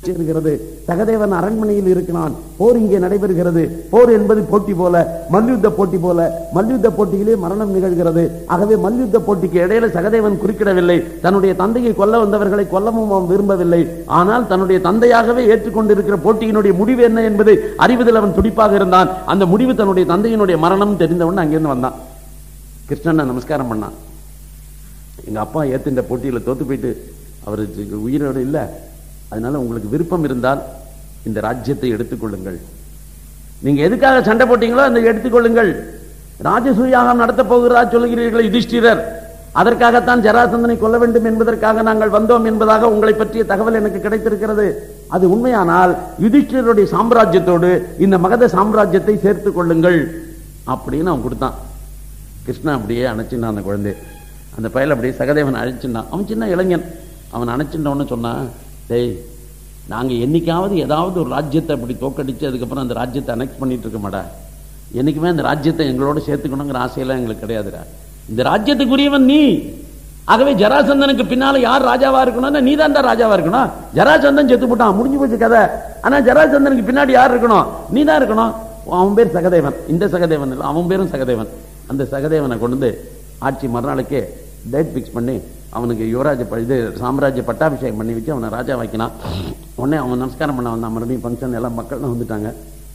இருக்கிறது சகதேவன் அரண்மனையில் இருக்கிறான் போர் இங்கே நடைபெறுகிறது போர் என்பது போட்டி போல மல்யுத்த போட்டி போல மல்யுத்த போட்டியிலே மரணம் நிகழ்கிறது ஆகவே மல்யுத்த போட்டிக்கு இடையில சகதேவன் குறுக்கிடவில்லை தன்னுடைய தந்தையை கொல்ல வந்தவர்களை கொல்லவும் அவன் விரும்பவில்லை ஆனால் தன்னுடைய தந்தையாகவே ஏற்றுக்கொண்டிருக்கிற போட்டியினுடைய முடிவு என்ன என்பதை அறிவதில் அவன் துடிப்பாக இருந்தான் அந்த முடிவு தன்னுடைய தந்தையினுடைய மரணம் தெரிந்தவன் அங்கிருந்து வந்தான் கிருஷ்ணனை நமஸ்காரம் பண்ணான் எங்க அப்பா ஏத்துன்ற போட்டியில தோத்து போயிட்டு அவர் உயிரோடு இல்ல அதனால உங்களுக்கு விருப்பம் இருந்தால் இந்த ராஜ்யத்தை எடுத்துக்கொள்ளுங்கள் நீங்க எதுக்காக சண்டை போட்டீங்களோ அந்த எடுத்துக்கொள்ளுங்கள் ராஜசூயாகம் நடத்தப் போகிறதா சொல்லுகிறீர்கள் யுதிஷ்டிரர் அதற்காகத்தான் ஜராசந்தனை கொல்ல வேண்டும் என்பதற்காக நாங்கள் வந்தோம் என்பதாக உங்களை பற்றிய தகவல் எனக்கு கிடைத்திருக்கிறது அது உண்மையானால் யுதிஷ்டிரருடைய சாம்ராஜ்யத்தோடு இந்த மகத சாம்ராஜ்யத்தை சேர்த்துக் கொள்ளுங்கள் அப்படின்னு அவன் கொடுத்தான் கிருஷ்ணா அப்படியே அணைச்சினான் அந்த குழந்தை அந்த பயல அப்படியே சகதேவன் அழைச்சினான் அவன் சின்ன இளைஞன் அவன் அணைச்சிட்டவன்னு சொன்னான் டேய் நாங்க என்னைக்காவது ஏதாவது ஒரு ராஜ்யத்தை அப்படி தோக்கடிச்சு அதுக்கப்புறம் அந்த ராஜ்யத்தை அனெக்ட் பண்ணிட்டு இருக்க மாட்டா என்னைக்குமே அந்த ராஜ்யத்தை எங்களோட சேர்த்துக்கணுங்கிற ஆசையெல்லாம் எங்களுக்கு கிடையாதுடா இந்த ராஜ்யத்துக்குரியவன் நீ ஆகவே ஜராசந்தனுக்கு பின்னால யார் ராஜாவா இருக்கணும்னா நீ தான் ராஜாவா இருக்கணும் ஜராசந்தன் செத்து போட்டான் முடிஞ்சு போச்சு கதை ஆனா ஜராசந்தனுக்கு பின்னாடி யார் இருக்கணும் நீ தான் இருக்கணும் அவன் பேர் சகதேவன் இந்த சகதேவன் இல்லை அவன் பேரும் சகதேவன் அந்த சகதேவனை கொண்டு வந்து ஆட்சி மறுநாளுக்கே டேட் ஃபிக்ஸ் பண்ணி அவனுக்கு யுவராஜ ப- இது சாம்ராஜ்ய பட்டாபிஷேகம் பண்ணி வச்சு அவனை ராஜா வைக்கினான் உடனே அவன் நமஸ்காரம் பண்ண வந்தான் மறுபடியும் ஃபங்க்ஷன் எல்லாம் மக்கள்லாம் வந்துட்டாங்க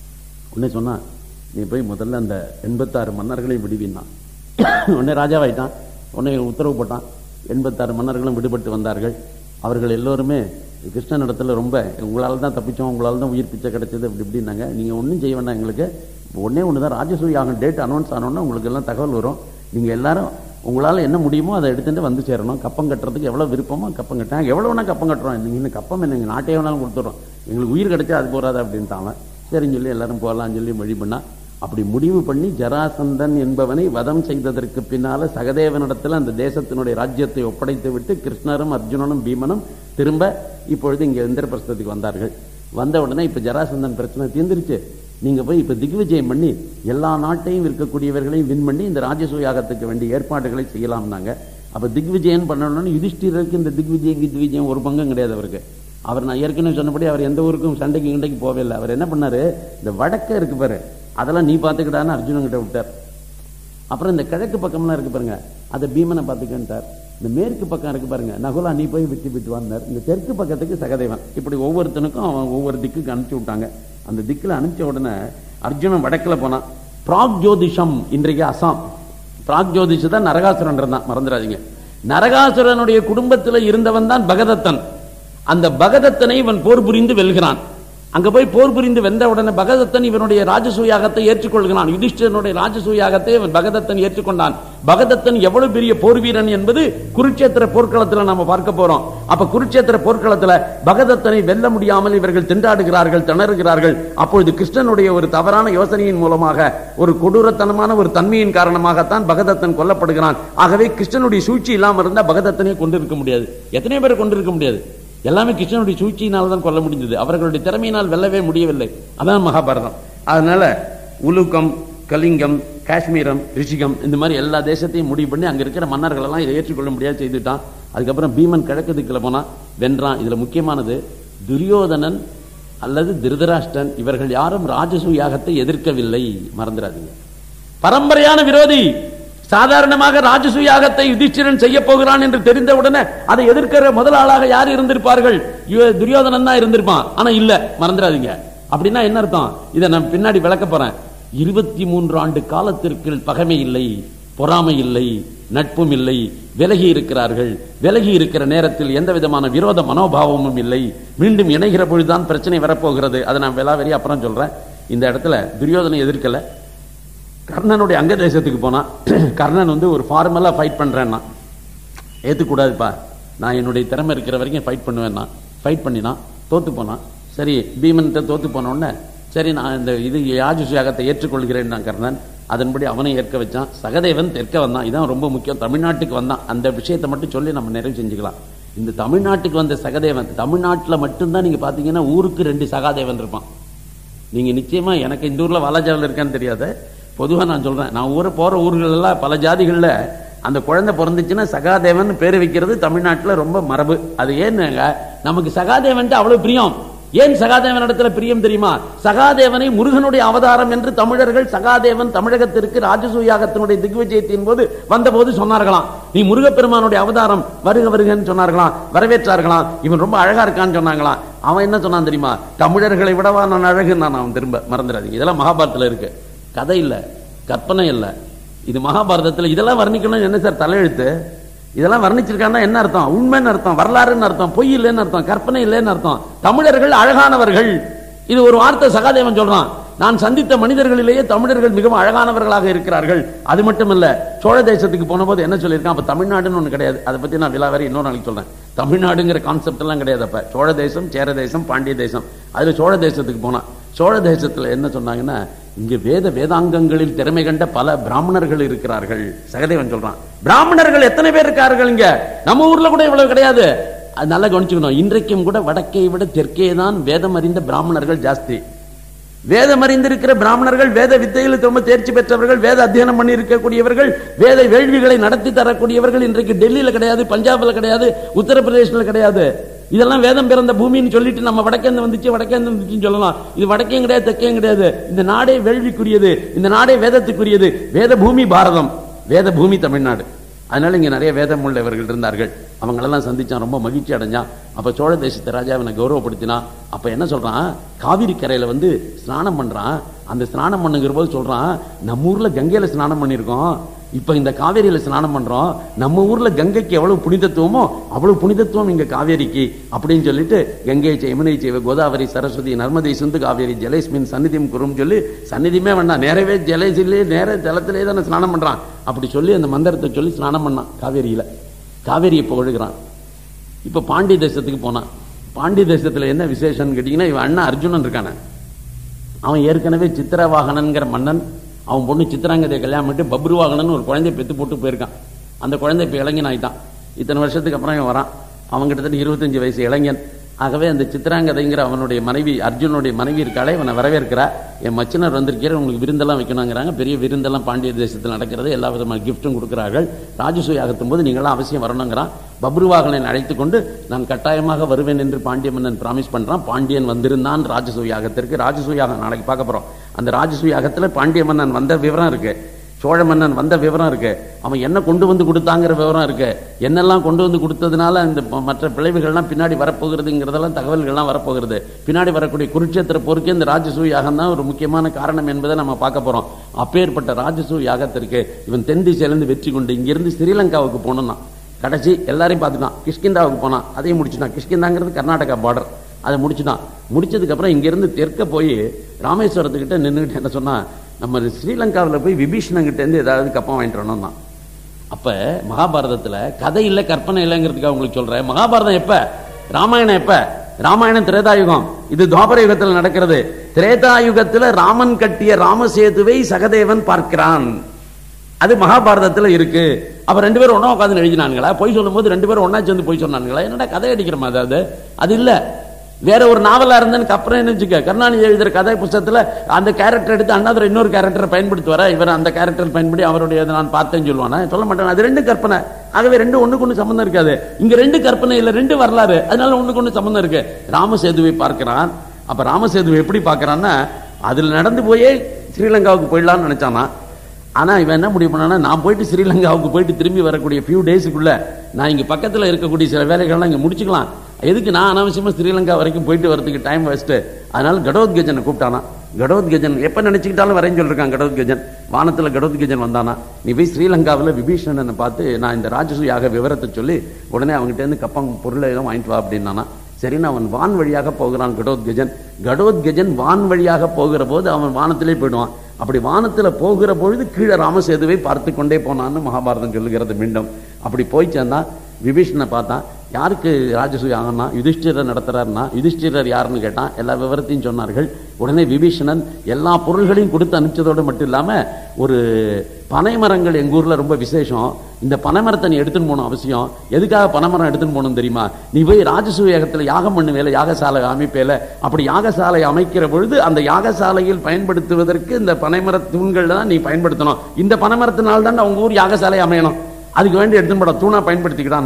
உடனே சொன்னான் நீ போய் முதல்ல அந்த எண்பத்தாறு மன்னர்களையும் விடுவினான் உடனே ராஜாவாயிட்டான் உடனே உத்தரவு போட்டான் எண்பத்தாறு மன்னர்களும் விடுபட்டு வந்தார்கள் அவர்கள் எல்லோருமே கிருஷ்ணன் இடத்துல ரொம்ப உங்களால் தான் தப்பிச்சோம் உங்களால் தான் உயிர் பிச்சை கிடைச்சது அப்படி இப்படின்னாங்க நீங்கள் ஒன்றும் செய்ய வேண்டாம் எங்களுக்கு ஒண்ணே ஒன்று தான் ராஜசூயாகம் டேட் அனௌன்ஸ் ஆனோன்னா உங்களுக்கு எல்லாம் தகவல் வரும் நீங்கள் எல்லாரும் உங்களால் என்ன முடியுமோ அதை எடுத்துட்டு வந்து சேரணும் கப்பம் கட்டுறதுக்கு எவ்வளோ விருப்பமோ கப்பம் கட்டாங்க எவ்வளோ வேணா கப்பம் கட்டுறோம் நீங்கள் இன்னும் கப்பம் என்ன எங்கள் நாட்டே வேணாலும் கொடுத்துட்றோம் எங்களுக்கு உயிர் கிடைச்சா அது போறாது அப்படின்ட்டாங்க சரின்னு சொல்லி எல்லாரும் போகலாம்னு சொல்லி வழி பண்ணா அப்படி முடிவு பண்ணி ஜராசந்தன் என்பவனை வதம் செய்ததற்கு பின்னால சகதேவனிடத்தில் அந்த தேசத்தினுடைய ராஜ்யத்தை ஒப்படைத்து விட்டு கிருஷ்ணரும் அர்ஜுனனும் பீமனும் திரும்ப இப்பொழுது இங்கே இந்திரபிரஸ்தத்துக்கு வந்தார்கள் வந்த உடனே இப்ப ஜராசந்தன் பிரச்சனை தீர்ந்துருச்சு நீங்க போய் இப்ப திக்விஜயம் பண்ணி எல்லா நாட்டையும் இருக்கக்கூடியவர்களையும் வின் பண்ணி இந்த ராஜசூயாகத்துக்கு வேண்டிய ஏற்பாடுகளை செய்யலாம்னாங்க அப்ப திக்விஜயம் பண்ணணும்னு யுதிஷ்டிரருக்கு இந்த திக்விஜயம் கித்விஜயம் ஒரு பங்கும் கிடையாது அவருக்கு அவர் நான் ஏற்கனவே சொன்னபடி அவர் எந்த ஊருக்கும் சண்டைக்கு கிண்டைக்கு போவே இல்லை அவர் என்ன பண்ணாரு இந்த வடக்க இருக்கு பாரு அதெல்லாம் நீ பார்த்துக்கிட்டான்னு அர்ஜுனன் கிட்ட விட்டார் அப்புறம் இந்த கிழக்கு பக்கம்லாம் இருக்கு பாருங்க அதை பீமனை பார்த்துக்கிட்டார் இந்த மேற்கு பக்கம் இருக்கு பாருங்க நகுலா நீ போய் விட்டு விட்டு வந்தார் இந்த தெற்கு பக்கத்துக்கு சகதேவன் இப்படி ஒவ்வொருத்தனுக்கும் அவன் ஒவ்வொரு திக்குக்கு அனுப்பிச்சு விட்டாங்க அந்த திக்குல அனுப்பிச்ச உடனே அர்ஜுனன் வடக்குல போனான் பிராக் ஜோதிஷம் இன்றைக்கு அசாம் பிராக் ஜோதிஷ தான் நரகாசுரன் இருந்தான் மறந்துடாதீங்க நரகாசுரனுடைய குடும்பத்தில் இருந்தவன் தான் பகதத்தன் அந்த பகதத்தனை இவன் போர் புரிந்து வெல்கிறான் அங்க போய் போர் புரிந்து வென்ற உடனே பகதத்தன் இவனுடைய ராஜசூயாகத்தை ஏற்றுக்கொள்கிறான் யுதிஷ்டனுடைய ராஜசூயாகத்தை இவன் பகதத்தன் ஏற்றுக்கொண்டான் பகதத்தன் எவ்வளவு பெரிய போர் வீரன் என்பது குருட்சேத்திர போர்க்களத்துல நாம பார்க்க போறோம் அப்ப குருட்சேத்திர போர்க்களத்துல பகதத்தனை வெல்ல முடியாமல் இவர்கள் திண்டாடுகிறார்கள் திணறுகிறார்கள் அப்பொழுது கிருஷ்ணனுடைய ஒரு தவறான யோசனையின் மூலமாக ஒரு கொடூரத்தனமான ஒரு தன்மையின் காரணமாகத்தான் பகதத்தன் கொல்லப்படுகிறான் ஆகவே கிருஷ்ணனுடைய சூழ்ச்சி இல்லாம இருந்தா பகதத்தனை கொண்டிருக்க முடியாது எத்தனை பேர் கொண்டிருக்க முடியாது எல்லாமே கிருஷ்ணனுடைய சூழ்ச்சியினால் தான் கொல்ல முடிந்தது அவர்களுடைய திறமையினால் வெல்லவே முடியவில்லை அதான் மகாபாரதம் அதனால உலுக்கம் கலிங்கம் காஷ்மீரம் ரிஷிகம் இந்த மாதிரி எல்லா தேசத்தையும் முடிவு பண்ணி அங்க இருக்கிற மன்னர்கள் எல்லாம் இதை ஏற்றுக்கொள்ள முடியாது செய்துட்டான் அதுக்கப்புறம் பீமன் கிழக்கு திக்குல போனான் வென்றான் இதுல முக்கியமானது துரியோதனன் அல்லது திருதராஷ்டன் இவர்கள் யாரும் ராஜசூயாகத்தை எதிர்க்கவில்லை மறந்துடாதீங்க பரம்பரையான விரோதி சாதாரணமாக ராஜசூயாகத்தை யுதிஷ்டிரன் செய்ய போகிறான் என்று தெரிந்தவுடனே அதை எதிர்க்கிற முதல் ஆளாக யார் இருந்திருப்பார்கள் இவ- துரியோதனன் தான் இருந்திருப்பான் ஆனா இல்ல மறந்துடாதீங்க அப்படின்னா என்ன அர்த்தம் இதை நான் பின்னாடி விளக்க போறேன் இருபத்தி மூன்று ஆண்டு காலத்திற்கு பகைமை இல்லை பொறாமை இல்லை நட்பும் இல்லை விலகி இருக்கிறார்கள் விலகி இருக்கிற நேரத்தில் எந்த விதமான விரோத மனோபாவமும் இல்லை மீண்டும் இணைகிற பொழுதுதான் பிரச்சனை வரப்போகிறது அதை நான் விலாவரி அப்புறம் சொல்றேன் இந்த இடத்துல துரியோதனை எதிர்க்கல கர்ணனுடைய அங்க தேசத்துக்கு போனா கர்ணன் வந்து ஒரு ஃபார்மலா ஃபைட் பண்றேன்னா ஏத்துக்கூடாதுப்பா நான் என்னுடைய திறமை இருக்கிற வரைக்கும் ஃபைட் பண்ணுவேன்னா ஃபைட் பண்ணினான் தோத்து போனான் சரி பீமன்கிட்ட தோத்து போன உடனே சரி நான் இந்த இது யாஜுஷியாகத்தை ஏற்றுக்கொள்கிறேன் நான் கர்ணன் அதன்படி அவனை ஏற்க வச்சான் சகதேவன் தெற்க வந்தான் இதான் ரொம்ப முக்கியம் தமிழ்நாட்டுக்கு வந்தான் அந்த விஷயத்தை மட்டும் சொல்லி நம்ம நிறைவு செஞ்சுக்கலாம் இந்த தமிழ்நாட்டுக்கு வந்த சகதேவன் தமிழ்நாட்டில் மட்டும்தான் நீங்க பாத்தீங்கன்னா ஊருக்கு ரெண்டு சகாதேவன் இருப்பான் நீங்க நிச்சயமா எனக்கு இந்த ஊர்ல வாலாஜாவில் இருக்கான்னு தெரியாது பொதுவா நான் சொல்றேன் நான் ஊரை போற ஊர்கள் எல்லாம் பல ஜாதிகள்ல அந்த குழந்தை பிறந்துச்சுன்னா சகாதேவன் பேர் வைக்கிறது தமிழ்நாட்டுல ரொம்ப மரபு அது ஏன்னுங்க நமக்கு சகாதேவன்ட்டு அவ்வளவு பிரியம் ஏன் சகாதேவன் இடத்துல பிரியம் தெரியுமா சகாதேவனை முருகனுடைய அவதாரம் என்று தமிழர்கள் சகாதேவன் தமிழகத்திற்கு ராஜசூயாகத்தினுடைய திக்விஜயத்தின் போது வந்தபோது சொன்னார்களாம் நீ முருகப்பெருமானுடைய அவதாரம் வருக வருகன்னு சொன்னார்களாம் வரவேற்றார்களாம் இவன் ரொம்ப அழகா இருக்கான்னு சொன்னாங்களாம் அவன் என்ன சொன்னான் தெரியுமா தமிழர்களை விடவா நான் அழகு நான் அவன் திரும்ப மறந்துடாதீங்க இதெல்லாம் மகாபாரதத்துல இருக்கு கதை இல்ல கற்பனை இல்ல இது மகாபாரதத்துல இதெல்லாம் வர்ணிக்கணும் என்ன சார் தலையெழுத்து இதெல்லாம் வர்ணிச்சிருக்காங்கன்னா என்ன அர்த்தம் உண்மைன்னு அர்த்தம் வரலாறுன்னு அர்த்தம் பொய் இல்லைன்னு அர்த்தம் கற்பனை இல்லைன்னு அர்த்தம் தமிழர்கள் அழகானவர்கள் இது ஒரு வார்த்தை சகாதேவன் சொல்றான் நான் சந்தித்த மனிதர்களிலேயே தமிழர்கள் மிகவும் அழகானவர்களாக இருக்கிறார்கள் அது மட்டும் இல்ல சோழ தேசத்துக்கு போனபோது என்ன சொல்லியிருக்கான் அப்ப தமிழ்நாடுன்னு ஒண்ணு கிடையாது அதை பத்தி நான் விலாவரி இன்னொரு நாளைக்கு சொல்றேன் தமிழ்நாடுங்கிற கான்செப்ட் எல்லாம் கிடையாது அப்ப சோழ தேசம் சேர தேசம் பாண்டிய தேசம் அதுல சோழ தேசத்துக்கு போனான் சோழ தேசத்துல என்ன சொன்னாங்கன்னா இங்க வேத வேதாங்கங்களில் திறமை கண்ட பல பிராமணர்கள் இருக்கிறார்கள் சகதேவன் சொல்றான் பிராமணர்கள் எத்தனை பேர் இருக்கார்கள் இங்க நம்ம ஊர்ல கூட இவ்வளவு கிடையாது அது நல்லா கவனிச்சுக்கணும் இன்றைக்கும் கூட வடக்கை விட தெற்கே தான் வேதம் அறிந்த பிராமணர்கள் ஜாஸ்தி வேதம் அறிந்திருக்கிற பிராமணர்கள் வேத வித்தையில் ரொம்ப தேர்ச்சி பெற்றவர்கள் வேத அத்தியனம் பண்ணி இருக்கக்கூடியவர்கள் வேத வேள்விகளை நடத்தி தரக்கூடியவர்கள் இன்றைக்கு டெல்லியில கிடையாது பஞ்சாப்ல கிடையாது உத்தரப்பிரதேசத்துல கிடையாது இதெல்லாம் வேதம் பிறந்த பூமின்னு சொல்லிட்டு நம்ம வடக்கேந்து வந்துச்சு வடக்கேந்து வந்துச்சுன்னு சொல்லலாம் இது வடக்கையும் கிடையாது தெற்கையும் கிடையாது இந்த நாடே வேள்விக்குரியது இந்த நாடே வேதத்துக்குரியது வேத பூமி பாரதம் வேத பூமி தமிழ்நாடு அதனால இங்க நிறைய வேதம் உள்ளவர்கள் இருந்தார்கள் அவங்களெல்லாம் சந்திச்சான் ரொம்ப மகிழ்ச்சி அடைஞ்சான் அப்ப சோழ தேசத்து ராஜா அவனை கௌரவப்படுத்தினான் அப்ப என்ன சொல்றான் காவிரி கரையில வந்து ஸ்நானம் பண்றான் அந்த ஸ்நானம் பண்ணுங்கிற போது சொல்றான் நம்ம ஊர்ல கங்கையில ஸ்நானம் பண்ணியிருக்கோம் இப்ப இந்த காவேரியில ஸ்நானம் பண்றோம் நம்ம ஊர்ல கங்கைக்கு எவ்வளவு புனிதத்துவமோ அவ்வளவு புனிதத்துவம் இங்க காவேரிக்கு அப்படின்னு சொல்லிட்டு கங்கை யமுனை செய்வ கோதாவரி சரஸ்வதி நர்மதை சிந்து காவேரி ஜலேஸ்மின் சந்நிதியும் குரும் சொல்லி சந்நிதியுமே வேண்டாம் நேரவே ஜலேசிலே நேர ஜலத்திலே தானே ஸ்நானம் பண்றான் அப்படி சொல்லி அந்த மந்திரத்தை சொல்லி ஸ்நானம் பண்ணான் காவேரியில காவேரியை புகழுகிறான் இப்ப பாண்டிய தேசத்துக்கு போனான் பாண்டிய தேசத்துல என்ன விசேஷம்னு கேட்டீங்கன்னா இவன் அண்ணன் அர்ஜுனன் இருக்கானே அவன் ஏற்கனவே சித்திரவாகனன்கிற மன்னன் அவன் பொண்ணு சித்திராங்கதையை கல்யாணம் பண்ணிட்டு பப்ருவாகனன் ஒரு குழந்தைய பெத்து போட்டு போயிருக்கான் அந்த குழந்தை இப்ப இளைஞன் ஆயிட்டான் இத்தனை வருஷத்துக்கு அப்புறம் இவன் வரான் அவன் கிட்டத்தட்ட இருபத்தஞ்சு வயசு இளைஞன் ஆகவே அந்த சித்திராங்கதைங்கிற அவனுடைய மனைவி அர்ஜுனுடைய மனைவி இருக்காளே இவனை வரவேற்கிறா என் மச்சினர் வந்திருக்கிற உங்களுக்கு விருந்தெல்லாம் வைக்கணுங்கிறாங்க பெரிய விருந்தெல்லாம் பாண்டிய தேசத்தில் நடக்கிறது எல்லா விதமான கிஃப்ட்டும் கொடுக்கிறார்கள் ராஜசூயாகத்தும் போது நீங்களாம் அவசியம் வரணுங்கிறான் பப்ருவாகனை அழைத்து கொண்டு நான் கட்டாயமாக வருவேன் என்று பாண்டிய மன்னன் பிராமிஸ் பண்றான் பாண்டியன் வந்திருந்தான் ராஜசூயாகத்திற்கு ராஜசூயாகம் நாளைக்கு பார்க்க போறோம் அந்த ராஜசூயாகத்துல பாண்டிய மன்னன் வந்த விவரம் இருக்கு சோழ மன்னன் வந்த விவரம் இருக்கு அவன் என்ன கொண்டு வந்து கொடுத்தாங்கிற விவரம் இருக்கு என்னெல்லாம் கொண்டு வந்து கொடுத்ததுனால இந்த ப- மற்ற பிழைவுகள்லாம் பின்னாடி வரப்போகிறதுங்கிறதெல்லாம் தகவல்கள்லாம் வரப்போகிறது பின்னாடி வரக்கூடிய குருட்சேத்திர போருக்கு இந்த ராஜசூ யாகம் தான் ஒரு முக்கியமான காரணம் என்பதை நம்ம பார்க்க போறோம் அப்பேற்பட்ட ராஜசூ யாகத்திற்கு இவன் தென் திசையிலிருந்து வெற்றி கொண்டு இங்கிருந்து ஸ்ரீலங்காவுக்கு போனோம்னா கடைசி எல்லாரையும் பார்த்துட்டான் கிஷ்கிந்தாவுக்கு போனான் அதையும் முடிச்சுட்டான் கிஷ்கிந்தாங்கிறது கர்நாடகா பார்டர் அதை முடிச்சுட்டான் முடிச்சதுக்கு அப்புறம் இங்கிருந்து தெற்க போய் ராமேஸ்வரத்துக்கிட்ட நின்றுக்கிட்டு என்ன சொன்னா நம்ம ஸ்ரீலங்காவில் போய் விபீஷணங்கிட்ட இருந்து ஏதாவது கப்பம் வாங்கிட்டு வரணும்னா அப்ப மகாபாரதத்துல கதை இல்ல கற்பனை இல்லைங்கிறதுக்காக உங்களுக்கு சொல்றேன் மகாபாரதம் எப்ப ராமாயணம் எப்ப ராமாயணம் திரேதாயுகம் இது துவாபர யுகத்தில் நடக்கிறது திரேதாயுகத்துல ராமன் கட்டிய ராமசேதுவை சகதேவன் பார்க்கிறான் அது மகாபாரதத்துல இருக்கு அப்ப ரெண்டு பேரும் ஒண்ணா உட்காந்து எழுதினானுங்களா பொய் சொல்லும்போது ரெண்டு பேரும் ஒண்ணா சேர்ந்து பொய் சொன்னானுங்களா என்னடா கதை அடிக்கிற மாதிரி அது அது இல்ல வேற ஒரு நாவலா இருந்தேன்னு அப்புறம் என்ன வச்சுக்க கருணாநிதி எழுதுற கதை புஸ்தகத்துல அந்த கேரக்டர் எடுத்து அண்ணாதுரை இன்னொரு கேரக்டரை பயன்படுத்தி வர இவர் அந்த கேரக்டர் பயன்படுத்தி அவருடைய இதை நான் பார்த்தேன்னு சொல்லுவானா சொல்ல மாட்டேன் அது ரெண்டு கற்பனை ஆகவே ரெண்டு ஒண்ணுக்கு ஒண்ணு சம்பந்தம் இருக்காது இங்க ரெண்டு கற்பனை இல்ல ரெண்டு வரலாறு அதனால ஒண்ணுக்கு ஒண்ணு சம்பந்தம் இருக்கு ராமசேதுவை பார்க்கிறான் அப்ப ராமசேதுவை எப்படி பார்க்கறான்னா அதுல நடந்து போயே ஸ்ரீலங்காவுக்கு போயிடலாம்னு நினைச்சானா ஆனா இவன் என்ன முடிவு பண்ணானா நான் போயிட்டு ஸ்ரீலங்காவுக்கு போயிட்டு திரும்பி வரக்கூடிய ஃபியூ டேஸுக்குள்ள நான் இங்க பக்கத்துல இருக்கக்கூடிய சில வேலைகள்லாம் இங்க முடிச்சுக்கலாம் எதுக்கு நான் அனாவசியமா ஸ்ரீலங்கா வரைக்கும் போயிட்டு வரதுக்கு டைம் வேஸ்ட் அதனால கடோத்கஜனை கூப்பிட்டானா கடோத்கஜன் எப்ப நினைச்சுக்கிட்டாலும் வரையும் சொல்லிருக்கான் கடோத்கஜன் வானத்துல கடோத்கஜன் வந்தானா நீ போய் ஸ்ரீலங்காவில் விபீஷணனை பார்த்து நான் இந்த ராஜசூயாக விவரத்தை சொல்லி உடனே அவங்ககிட்ட இருந்து கப்பம் பொருளை எல்லாம் வாங்கிட்டு வா அப்படின்னானா சரின்னு அவன் வான் வழியாக போகிறான் கடோத்கஜன் கடோத்கஜன் வான் வழியாக போகிற போது அவன் வானத்திலே போயிடுவான் அப்படி வானத்துல போகிற பொழுது கீழே ராமசேதுவை பார்த்து கொண்டே போனான்னு மகாபாரதம் சொல்லுகிறது மீண்டும் அப்படி போய் சேர்ந்தான் விபீஷணனை பார்த்தான் யாருக்கு ராஜசூய ஆகனா யுதிஷ்டிரர் நடத்துறாருன்னா யுதிஷ்டிரர் யாருன்னு கேட்டான் எல்லா விவரத்தையும் சொன்னார்கள் உடனே விபீஷணன் எல்லா பொருள்களையும் கொடுத்து அனுப்பிச்சதோடு மட்டும் இல்லாம ஒரு பனை மரங்கள் எங்க ஊர்ல ரொம்ப விசேஷம் இந்த பனைமரத்தை நீ எடுத்துன்னு போகணும் அவசியம் எதுக்காக பனைமரம் எடுத்துன்னு போகணும் தெரியுமா நீ போய் ராஜசூயகத்துல யாகம் பண்ணு வேலை யாகசாலை அமைப்பேல அப்படி யாகசாலை அமைக்கிற பொழுது அந்த யாகசாலையில் பயன்படுத்துவதற்கு இந்த பனைமர தூண்கள் தான் நீ பயன்படுத்தணும் இந்த பனைமரத்தினால தான் உங்க ஊர் யாகசாலை அமையணும் அதுக்கு வேண்டி எடுத்துன்னு போட தூணா பயன்படுத்திக்கிட்டான்னா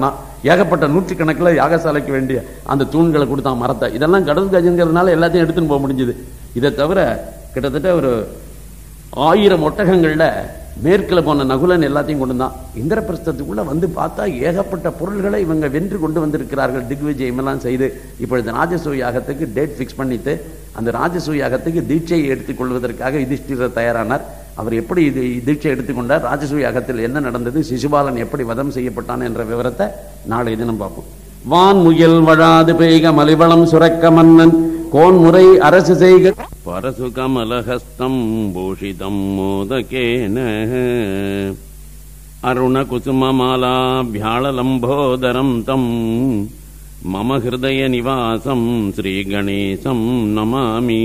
ஏகப்பட்ட நூற்றுக்கணக்கில் யாகசாலைக்கு வேண்டிய அந்த தூண்களை கொடுத்தான் மரத்தை இதெல்லாம் கடல் கஜங்கிறதுனால எல்லாத்தையும் எடுத்துன்னு போக முடிஞ்சுது இதை தவிர கிட்டத்தட்ட ஒரு ஆயிரம் ஒட்டகங்கள்ல மேற்கில் போன நகுலன் எல்லாத்தையும் கொண்டு வந்தான் இந்திரபிரஸ்தத்துக்குள்ள வந்து பார்த்தா ஏகப்பட்ட பொருள்களை இவங்க வென்று கொண்டு வந்திருக்கிறார்கள் திக்விஜயம் எல்லாம் செய்து இப்பொழுது ராஜசூய யாகத்துக்கு டேட் ஃபிக்ஸ் பண்ணிட்டு அந்த ராஜசூய யாகத்துக்கு தீட்சையை எடுத்துக்கொள்வதற்காக யுதிஷ்டிரர் தயாரானார் அவர் எப்படி இது தீட்சை எடுத்துக்கொண்டார் ராஜசூய யாகத்தில் என்ன நடந்தது சிசுபாலன் எப்படி வதம் செய்யப்பட்டான் என்ற விவரத்தை நாளை தினம் பார்ப்போம் வான் முயல் வழாது பெய்க மலிவளம் சுரக்க மன்னன் கோன்முறை அரசு செய்க பரசு கமலஹஸ்தம் பூஷிதம் மோதகேன அருண குசுமமாலாபியாளலம்போதரம் தம் மம ஹிருதய நிவாசம் ஸ்ரீகணேசம் நமாமி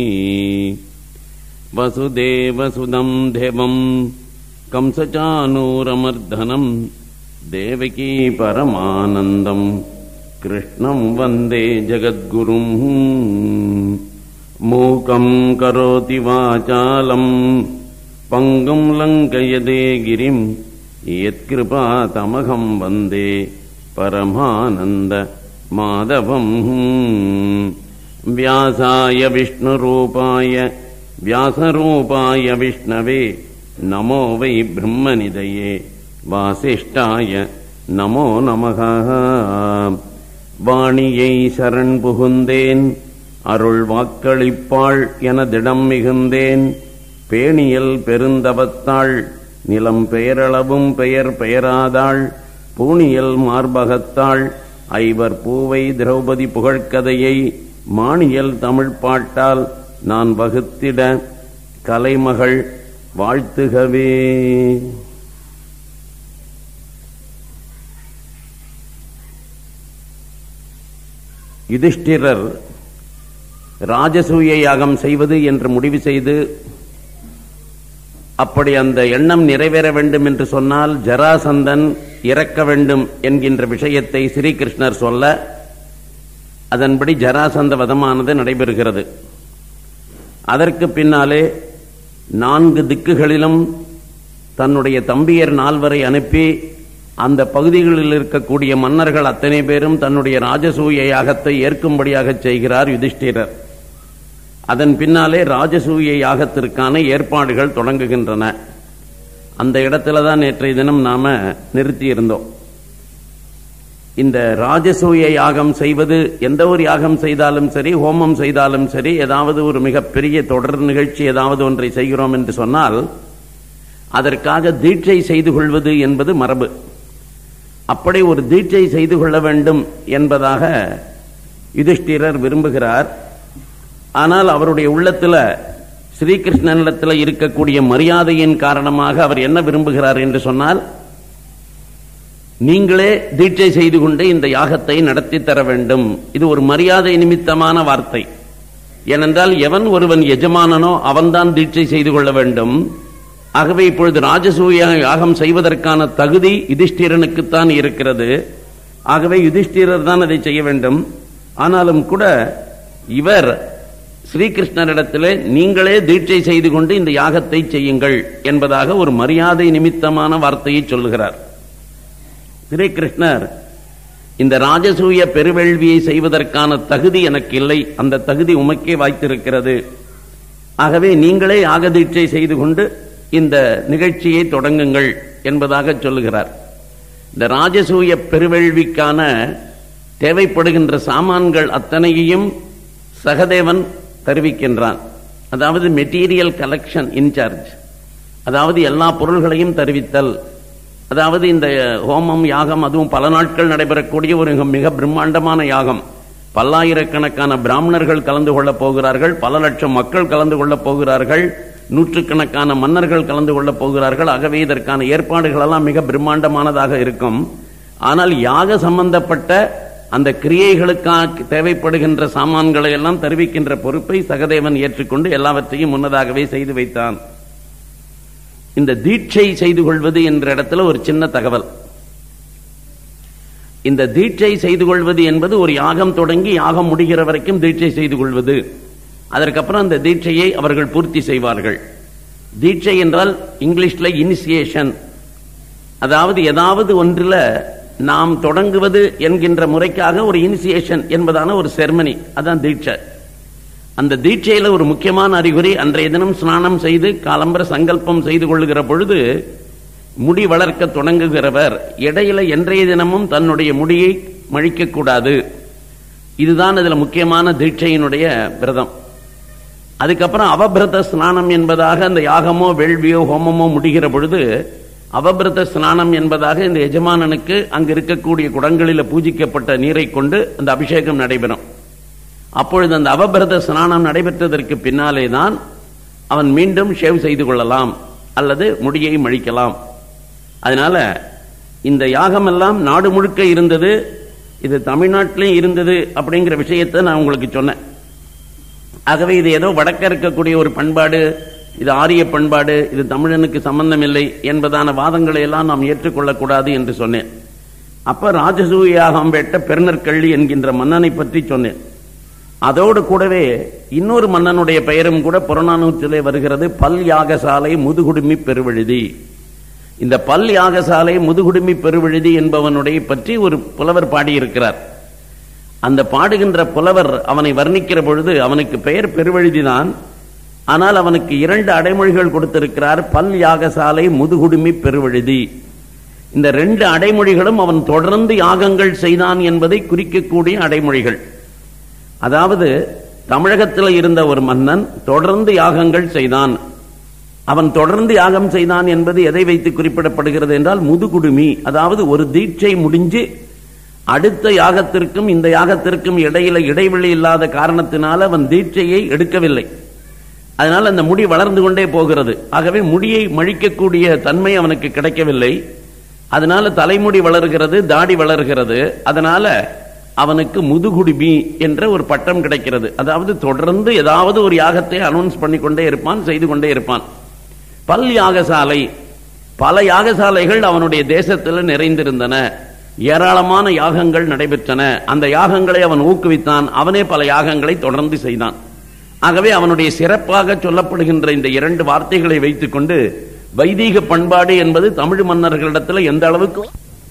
வசுதேவசுதம் தேவம் கம்சச்சானூரமர்தனம் தேவகி பரமானந்தம் கிருஷ்ணம் வந்தே ஜகத்குரும் மூகம் கரோதி வாசாலம் பங்கும் லங்கயதே கிரிம் யத்கிருபா தமகம் வந்தே பரமானந்த மாதவம் व्यासाय विष्णुरूपाय व्यासरूपाय विष्णवे नमो वै ब्रह्मनिदये வாசிஷ்டாய நமோ நமக வாணியை சரண் புகுந்தேன் அருள் வாக்களிப்பாள் என திடம் மிகுந்தேன் பேணியல் பெருந்தவத்தாள் நிலம் பெயரளவும் பெயர் பெயராதாள் பூணியல் மார்பகத்தாள் ஐவர் பூவை திரௌபதி புகழ்கதையை மாணியல் தமிழ் பாட்டால் நான் வகுத்திட கலைமகள் வாழ்த்துகவே யுதிஷ்டிரர் ராஜசூய யாகம் செய்வது என்று முடிவு செய்து அப்படி அந்த எண்ணம் நிறைவேற வேண்டும் என்று சொன்னால் ஜராசந்தன் இறக்க வேண்டும் என்கின்ற விஷயத்தை ஸ்ரீகிருஷ்ணர் சொல்ல அதன்படி ஜராசந்த வதமானது நடைபெறுகிறது அதற்கு பின்னாலே நான்கு திக்குகளிலும் தன்னுடைய தம்பியர் நால்வரை அனுப்பி அந்த பகுதிகளில் இருக்கக்கூடிய மன்னர்கள் அத்தனை பேரும் தன்னுடைய ராஜசூய யாகத்தை ஏற்கும்படியாக செய்கிறார் யுதிஷ்டிரர் அதன் பின்னாலே ராஜசூய யாகத்திற்கான ஏற்பாடுகள் தொடங்குகின்றன அந்த இடத்துல தான் நேற்றைய தினம் நாம நிறுத்தி இருந்தோம் இந்த ராஜசூய யாகம் செய்வது எந்த ஒரு யாகம் செய்தாலும் சரி ஹோமம் செய்தாலும் சரி ஏதாவது ஒரு மிகப்பெரிய தொடர் நிகழ்ச்சி ஏதாவது ஒன்றை செய்கிறோம் என்று சொன்னால் அதற்காக தீட்சை செய்து கொள்வது என்பது மரபு அப்படி ஒரு தீட்சை செய்து கொள்ள வேண்டும் என்பதாக யுதிஷ்டிரர் விரும்புகிறார் ஆனால் அவருடைய உள்ளத்துல ஸ்ரீகிருஷ்ணனிடத்தில் இருக்கக்கூடிய மரியாதையின் காரணமாக அவர் என்ன விரும்புகிறார் என்று சொன்னால் நீங்களே தீட்சை செய்து கொண்டு இந்த யாகத்தை நடத்தி தர வேண்டும் இது ஒரு மரியாதை நிமித்தமான வார்த்தை ஏனென்றால் எவன் ஒருவன் எஜமானனோ அவன்தான் தீட்சை செய்து கொள்ள வேண்டும் ஆகவே இப்பொழுது ராஜசூய யாகம் செய்வதற்கான தகுதி யுதிஷ்டிரனுக்குத்தான் இருக்கிறது ஆகவே யுதிஷ்டிரர் தான் அதை செய்ய வேண்டும் ஆனாலும் கூட இவர் ஸ்ரீகிருஷ்ணரிடத்திலே நீங்களே தீட்சை செய்து கொண்டு இந்த யாகத்தை செய்யுங்கள் என்பதாக ஒரு மரியாதை நிமித்தமான வார்த்தையை சொல்லுகிறார் ஸ்ரீகிருஷ்ணர் இந்த ராஜசூய பெருவேள்வியை செய்வதற்கான தகுதி எனக்கு இல்லை அந்த தகுதி உமக்கே வாய்த்திருக்கிறது ஆகவே நீங்களே யாக தீட்சை செய்து கொண்டு இந்த நிகழ்ச்சியை தொடங்குங்கள் என்பதாக சொல்லுகிறார் இந்த ராஜசூய பெருவேள்விக்கான தேவைப்படுகின்ற சாமான்கள் அத்தனையையும் சகதேவன் தருவிக்கின்றான் அதாவது மெட்டீரியல் கலெக்ஷன் இன்சார்ஜ் அதாவது எல்லா பொருள்களையும் தருவித்தல் அதாவது இந்த ஹோமம் யாகம் அதுவும் பல நாட்கள் நடைபெறக்கூடிய ஒரு மிக பிரம்மாண்டமான யாகம் பல்லாயிரக்கணக்கான பிராமணர்கள் கலந்து கொள்ளப் போகிறார்கள் பல லட்சம் மக்கள் கலந்து கொள்ளப் போகிறார்கள் நூற்றுக்கணக்கான மன்னர்கள் கலந்து கொள்ளப் போகிறார்கள் ஆகவே இதற்கான ஏற்பாடுகள் எல்லாம் மிக பிரம்மாண்டமானதாக இருக்கும் ஆனால் யாக சம்பந்தப்பட்ட அந்த கிரியைகளுக்காக தேவைப்படுகின்ற சாமான்களை எல்லாம் தெரிவிக்கின்ற பொறுப்பை சகதேவன் ஏற்றுக்கொண்டு எல்லாவற்றையும் முன்னதாகவே செய்து வைத்தான் இந்த தீட்சை செய்து கொள்வது என்ற இடத்துல ஒரு சின்ன தகவல் இந்த தீட்சை செய்து கொள்வது என்பது ஒரு யாகம் தொடங்கி யாகம் முடிகிற வரைக்கும் தீட்சை செய்து கொள்வது அதற்கப்புறம் அந்த தீட்சையை அவர்கள் பூர்த்தி செய்வார்கள் தீட்சை என்றால் இங்கிலீஷ்ல இனிசியேஷன் அதாவது ஏதாவது ஒன்றில் நாம் தொடங்குவது என்கின்ற முறைக்காக ஒரு இனிசியேஷன் என்பதான ஒரு செர்மனி அதான் தீட்சை அந்த தீட்சையில ஒரு முக்கியமான அறிகுறி அன்றைய தினம் ஸ்நானம் செய்து காலம்பர சங்கல்பம் செய்து கொள்ளுகிற பொழுது முடி வளர்க்க தொடங்குகிறவர் இடையில என்றைய தினமும் தன்னுடைய முடியை மழிக்க கூடாது இதுதான் இதுல முக்கியமான தீட்சையினுடைய விரதம் அதுக்கப்புறம் அவபிரத ஸ்நானம் என்பதாக அந்த யாகமோ வேள்வியோ ஹோமமோ முடிகிற பொழுது அவபிரத ஸ்நானம் என்பதாக இந்த எஜமானனுக்கு அங்கு இருக்கக்கூடிய குடங்களில் பூஜிக்கப்பட்ட நீரை கொண்டு அந்த அபிஷேகம் நடைபெறும் அப்பொழுது அந்த அவபிரத ஸ்நானம் நடைபெற்றதற்கு பின்னாலே தான் அவன் மீண்டும் ஷேவ் செய்து கொள்ளலாம் அல்லது முடியை மழிக்கலாம் அதனால இந்த யாகம் எல்லாம் நாடு முழுக்க இருந்தது இது தமிழ்நாட்டிலையும் இருந்தது அப்படிங்கிற விஷயத்தை நான் உங்களுக்கு சொன்னேன் ஆகவே இது ஏதோ வடக்க இருக்கக்கூடிய ஒரு பண்பாடு இது ஆரிய பண்பாடு இது தமிழனுக்கு சம்பந்தம் இல்லை என்பதான வாதங்களை எல்லாம் நாம் ஏற்றுக்கொள்ளக்கூடாது என்று சொன்னேன் அப்ப ராஜசூயாகம் வெட்ட பெருநற்கள்ளி என்கின்ற மன்னனை பற்றி சொன்னேன் அதோடு கூடவே இன்னொரு மன்னனுடைய பெயரும் கூட புறநானூற்றிலே வருகிறது பல் யாகசாலை முதுகுடுமி பெருவழுதி இந்த பல் யாகசாலை முதுகுடுமி பெருவழுதி என்பவனுடைய பற்றி ஒரு புலவர் பாடியிருக்கிறார் அந்த பாடுகின்ற புலவர் அவனை வர்ணிக்கிற பொழுது அவனுக்கு பெயர் பெருவழுதிதான் ஆனால் அவனுக்கு இரண்டு அடைமொழிகள் கொடுத்திருக்கிறார் பல் யாகசாலை முதுகுடுமி பெருவழுதி இந்த ரெண்டு அடைமொழிகளும் அவன் தொடர்ந்து யாகங்கள் செய்தான் என்பதை குறிக்கக்கூடிய அடைமொழிகள் அதாவது தமிழகத்தில் இருந்த ஒரு மன்னன் தொடர்ந்து யாகங்கள் செய்தான் அவன் தொடர்ந்து யாகம் செய்தான் என்பது எதை வைத்து குறிப்பிடப்படுகிறது என்றால் முதுகுடுமி அதாவது ஒரு தீட்சை முடிஞ்சு அடுத்த யாகத்திற்கும் இந்த யாகத்திற்கும் இடையில இடைவெளி இல்லாத காரணத்தினால அவன் தீட்சையை எடுக்கவில்லை அதனால் அந்த முடி வளர்ந்து கொண்டே போகிறது ஆகவே முடியை மழிக்கக்கூடிய தன்மை அவனுக்கு கிடைக்கவில்லை அதனால தலைமுடி வளர்கிறது தாடி வளர்கிறது அதனால அவனுக்கு முதுகுடுமி என்ற ஒரு பட்டம் கிடைக்கிறது அதாவது தொடர்ந்து ஏதாவது ஒரு யாகத்தை அனௌன்ஸ் பண்ணி கொண்டே இருப்பான் செய்து கொண்டே இருப்பான் பல் யாகசாலை பல யாகசாலைகள் அவனுடைய தேசத்தில் நிறைந்திருந்தன ஏராளமான யாகங்கள் நடைபெற்றன அந்த யாகங்களை அவன் ஊக்குவித்தான் அவனே பல யாகங்களை தொடர்ந்து செய்தான் ஆகவே அவனுடைய சிறப்பாக சொல்லப்படுகின்ற இந்த இரண்டு வார்த்தைகளை வைத்துக்கொண்டு வைதீக பண்பாடு என்பது தமிழ் மன்னர்களிடத்தில் எந்த அளவுக்கு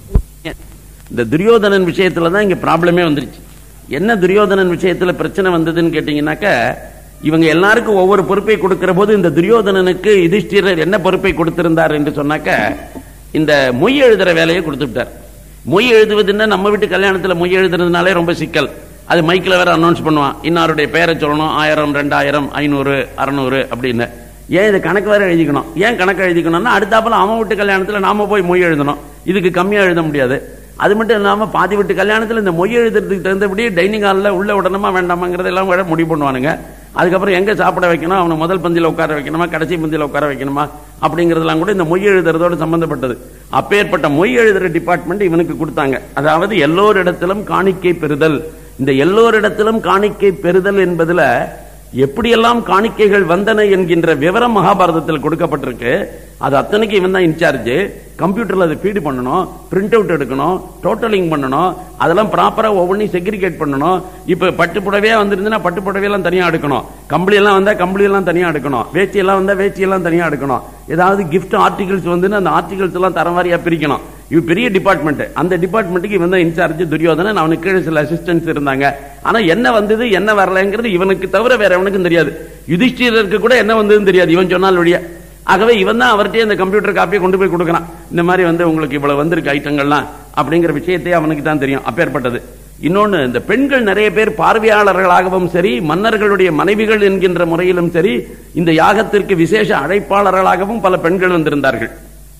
இந்த துரியோதனன் விஷயத்துல தான் இங்க ப்ராப்ளமே வந்துருச்சு என்ன துரியோதனன் விஷயத்துல பிரச்சனை வந்ததுன்னு கேட்டீங்கன்னாக்க இவங்க எல்லாருக்கும் ஒவ்வொரு பொறுப்பை கொடுக்கிற போது இந்த துரியோதனனுக்கு யுதிஷ்டிரர் என்ன பொறுப்பை கொடுத்திருந்தார் என்று சொன்னாக்க இந்த மொய் எழுதுற வேலையை கொடுத்துட்டார் மொய் எழுதுவதுன்னா நம்ம வீட்டு கல்யாணத்துல மொய் எழுதுறதுனாலே ரொம்ப சிக்கல் அது மைக்கில் வேற அனௌன்ஸ் பண்ணுவான் இன்னாருடைய பேரை சொல்லணும் ஆயிரம் ரெண்டாயிரம் ஐநூறு அறநூறு அப்படின்னு ஏன் இது கணக்கு வேற எழுதிக்கணும் ஏன் கணக்கு எழுதிக்கணும்னா அடுத்தாப்புல அவன் வீட்டு கல்யாணத்துல நாம போய் மொய் எழுதணும் இதுக்கு கம்மியா எழுத முடியாது அது மட்டும் இல்லாம பாதி வீட்டு கல்யாணத்துல இந்த மொய் எழுதுறதுக்கு தகுந்தபடி டைனிங் ஹாலில் உள்ள விடணுமா வேண்டாமாங்கிறதெல்லாம் கூட முடிவு பண்ணுவானுங்க அதுக்கப்புறம் எங்க சாப்பிட வைக்கணும் அவனை முதல் பந்தியில் உட்கார வைக்கணுமா கடைசி பந்தியில் உட்கார வைக்கணுமா அப்படிங்கிறதெல்லாம் கூட இந்த மொய் எழுதுறதோடு சம்பந்தப்பட்டது அப்பேற்பட்ட மொய் எழுதுற டிபார்ட்மெண்ட் இவனுக்கு கொடுத்தாங்க அதாவது எல்லோரிடத்திலும் காணிக்கை பெறுதல் இந்த எல்லோரிடத்திலும் காணிக்கை பெறுதல் என்பதுல எப்படியெல்லாம் காணிக்கைகள் வந்தன என்கின்ற விவரம் மகாபாரதத்தில் கொடுக்கப்பட்டிருக்கு அது அத்தனைக்கு இவன் தான் இன்சார்ஜ் கம்ப்யூட்டர்ல அதை ஃபீடு பண்ணணும் பிரிண்ட் அவுட் எடுக்கணும் டோட்டலிங் பண்ணணும் அதெல்லாம் ப்ராப்பரா ஒவ்வொன்றையும் செக்ரிகேட் பண்ணணும் இப்ப பட்டு புடவையா வந்திருந்துன்னா பட்டு புடவையெல்லாம் தனியா எடுக்கணும் கம்பளி எல்லாம் வந்தா கம்பளி எல்லாம் தனியா எடுக்கணும் வேச்சி எல்லாம் வந்தா வேச்சி எல்லாம் தனியா எடுக்கணும் ஏதாவது கிஃப்ட் ஆர்டிகல்ஸ் வந்து அந்த ஆர்டிகல்ஸ் எல்லாம் தரம் வாரியா பிரிக்கணும் இது பெரிய டிபார்ட்மெண்ட் அந்த டிபார்ட்மெண்ட்டுக்கு இவன் தான் இன்சார்ஜ் துரியோதனன் அவனுக்கு கீழே சில அசிஸ்டன்ஸ் இருந்தாங்க ஆனா என்ன வந்தது என்ன வரலங்கிறது இவனுக்கு தவிர வேற எவனுக்கும் தெரியாது யுதிஷ்டிரருக்கு கூட என்ன வந்ததுன்னு தெரியாது இவன் சொன்னால் வழிய ஆகவே இவன் தான் அவர்கிட்ட அந்த கம்ப்யூட்டர் காப்பியை கொண்டு போய் கொடுக்கறான் இந்த மாதிரி வந்து உங்களுக்கு இவ்வளவு வந்திருக்கு ஐட்டங்கள்லாம் அப்படிங்கிற விஷயத்தை அவனுக்கு தான் தெரியும் அப்பேற்பட்டது இன்னொன்னு இந்த பெண்கள் நிறைய பேர் பார்வையாளர்களாகவும் சரி மன்னர்களுடைய மனைவிகள் என்கின்ற முறையிலும் சரி இந்த யாகத்திற்கு விசேஷ அழைப்பாளர்களாகவும் பல பெண்கள் வந்திருந்தார்கள்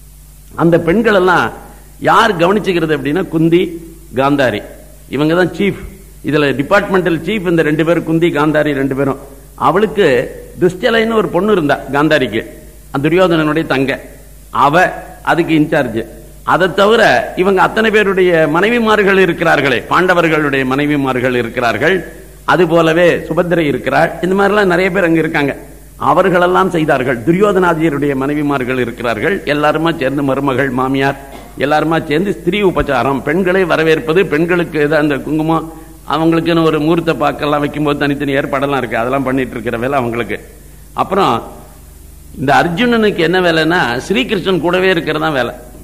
அந்த பெண்கள் எல்லாம் யார் கவனிச்சுக்கிறது அப்படின்னா குந்தி காந்தாரி இவங்க தான் சீஃப் இதுல டிபார்ட்மெண்டல் சீஃப் இந்த ரெண்டு பேரும் குந்தி காந்தாரி ரெண்டு பேரும் அவளுக்கு துஷ்டலைன்னு ஒரு பொண்ணு இருந்தா காந்தாரிக்கு அந்த துரியோதனனுடைய தங்க அவ அதுக்கு இன்சார்ஜ் அதை தவிர இவங்க அத்தனை பேருடைய மனைவிமார்கள் இருக்கிறார்களே பாண்டவர்களுடைய மனைவிமார்கள் இருக்கிறார்கள் அது போலவே சுபத்திரை இருக்கிறாள் இந்த மாதிரிலாம் நிறைய பேர் அங்க இருக்காங்க அவர்களெல்லாம் செய்தார்கள் துரியோதனாதியருடைய மனைவிமார்கள் இருக்கிறார்கள் எல்லாருமா சேர்ந்து மருமகள் மாமியார் எல்லாருமா சேர்ந்து ஸ்திரீ உபச்சாரம் பெண்களை வரவேற்பது பெண்களுக்கு ஏதோ அந்த குங்குமம் அவங்களுக்குன்னு ஒரு மூர்த்த பாக்கெல்லாம் வைக்கும்போது தனித்தனி ஏற்பாடெல்லாம் இருக்கு அதெல்லாம் பண்ணிட்டு இருக்கிற வேலை அவங்களுக்கு அப்புறம் இந்த அர்ஜுனனுக்கு என்ன வேலைன்னா ஸ்ரீகிருஷ்ணன் கூடவே இருக்கிறதா வேலை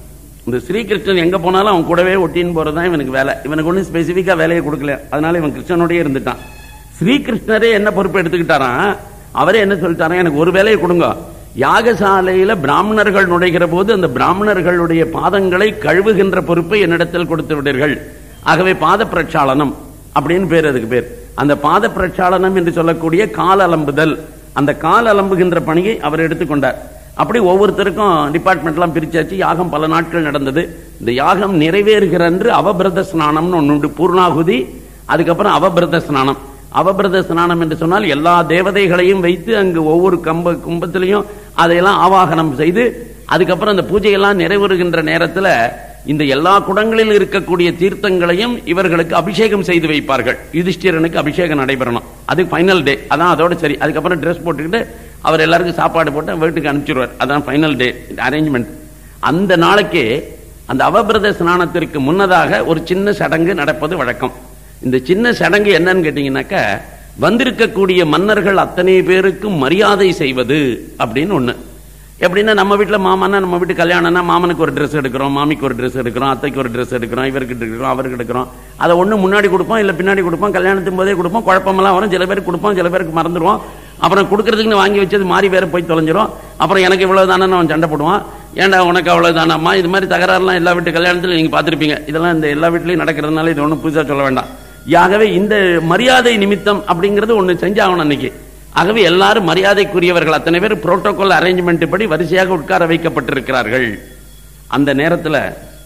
இந்த ஸ்ரீகிருஷ்ணன் எங்க போனாலும் அவன் கூடவே ஒட்டின்னு போறதுதான் இவனுக்கு வேலை இவனுக்கு ஒன்றும் ஸ்பெசிஃபிக்கா வேலையை கொடுக்கல அதனால இவன் கிருஷ்ணனோடயே இருந்துட்டான் ஸ்ரீகிருஷ்ணரே என்ன பொறுப்பு எடுத்துக்கிட்டாராம் அவரே என்ன சொல்லிட்டாராம் எனக்கு ஒரு வேலையை கொடுங்க யாகசாலையில பிராமணர்கள் நுழைகிற போது அந்த பிராமணர்களுடைய பாதங்களை கழுவுகின்ற பொறுப்பை என்னிடத்தில் கொடுத்து விடுங்கள் ஆகவே பாத பிரட்சாளனம் அப்படின்னு பேர் அதுக்கு பேர் அந்த பாத பிரட்சாளனம் என்று சொல்லக்கூடிய கால் அலம்புதல் அந்த கால் அலம்புகின்ற பணியை அவர் எடுத்துக்கொண்டார் அப்படி ஒவ்வொருத்தருக்கும் டிபார்ட்மெண்ட்லாம் பிரிச்சாச்சு யாகம் பல நாட்கள் நடந்தது இந்த யாகம் நிறைவேறுகிற அன்று அவபிரத ஸ்நானம்னு ஒன்று உண்டு பூர்ணாகுதி அதுக்கப்புறம் அவபிரத ஸ்நானம் அவபிரத ஸ்நானம் என்று சொன்னால் எல்லா தேவதைகளையும் வைத்து அங்கு ஒவ்வொரு கம்ப கும்பத்திலையும் அதையெல்லாம் ஆவாகனம் செய்து அதுக்கப்புறம் அந்த பூஜையெல்லாம் நிறைவேறுகின்ற நேரத்தில் இந்த எல்லா குடங்களில் இருக்கக்கூடிய தீர்த்தங்களையும் இவர்களுக்கு அபிஷேகம் செய்து வைப்பார்கள் யுதிஷ்டிரனுக்கு அபிஷேகம் நடைபெறணும் அது ஃபைனல் டே அதான் அதோட சரி அதுக்கப்புறம் ட்ரெஸ் போட்டுக்கிட்டு அவர் எல்லாருக்கும் சாப்பாடு போட்டு வீட்டுக்கு அனுப்பிச்சிருவார் அதான் ஃபைனல் டே அரேஞ்ச்மெண்ட் அந்த நாளைக்கு அந்த அவபிரத ஸ்நானத்திற்கு முன்னதாக ஒரு சின்ன சடங்கு நடப்பது வழக்கம் இந்த சின்ன சடங்கு என்னன்னு கேட்டீங்கன்னாக்க வந்திருக்கக்கூடிய மன்னர்கள் அத்தனை பேருக்கும் மரியாதை செய்வது அப்படின்னு ஒண்ணு எப்படின்னா நம்ம வீட்டில் மாமன்னா நம்ம வீட்டு கல்யாணம்னா மாமனுக்கு ஒரு ட்ரெஸ் எடுக்கிறோம் மாமிக்கு ஒரு ட்ரெஸ் எடுக்கிறோம் அத்தைக்கு ஒரு ட்ரெஸ் எடுக்கிறோம் இவருக்கு எடுக்கிறோம் அவருக்கு எடுக்கிறோம் அதை ஒன்று முன்னாடி கொடுப்போம் இல்லை பின்னாடி கொடுப்போம் கல்யாணத்தும் போதே கொடுப்போம் குழப்பமெல்லாம் வரும் சில பேருக்கு கொடுப்போம் சில பேருக்கு மறந்துடுவோம் அப்புறம் கொடுக்கறதுக்குன்னு வாங்கி வச்சது மாறி வேற போய் தொலைஞ்சிரும் அப்புறம் எனக்கு இவ்வளவு தானே அவன் சண்டை போடுவான் ஏன்டா உனக்கு அவ்வளவு தானம்மா இது மாதிரி தகராறுலாம் எல்லா வீட்டு கல்யாணத்திலும் நீங்க பார்த்திருப்பீங்க இதெல்லாம் இந்த எல்லா வீட்லயும் நடக்கிறதுனால இது ஒன்றும் புதுசா சொல்ல வேண்டாம் ஆகவே இந்த மரியாதை நிமித்தம் அப்படிங்கிறது ஒன்று செஞ்சாகணும் அன்னைக்கு ஆகவே எல்லாரும் மரியாதைக்குரியவர்கள் அத்தனை பேர் புரோட்டோகால் அரேஞ்ச்மெண்ட் படி வரிசையாக உட்கார வைக்கப்பட்டிருக்கிறார்கள் அந்த நேரத்தில்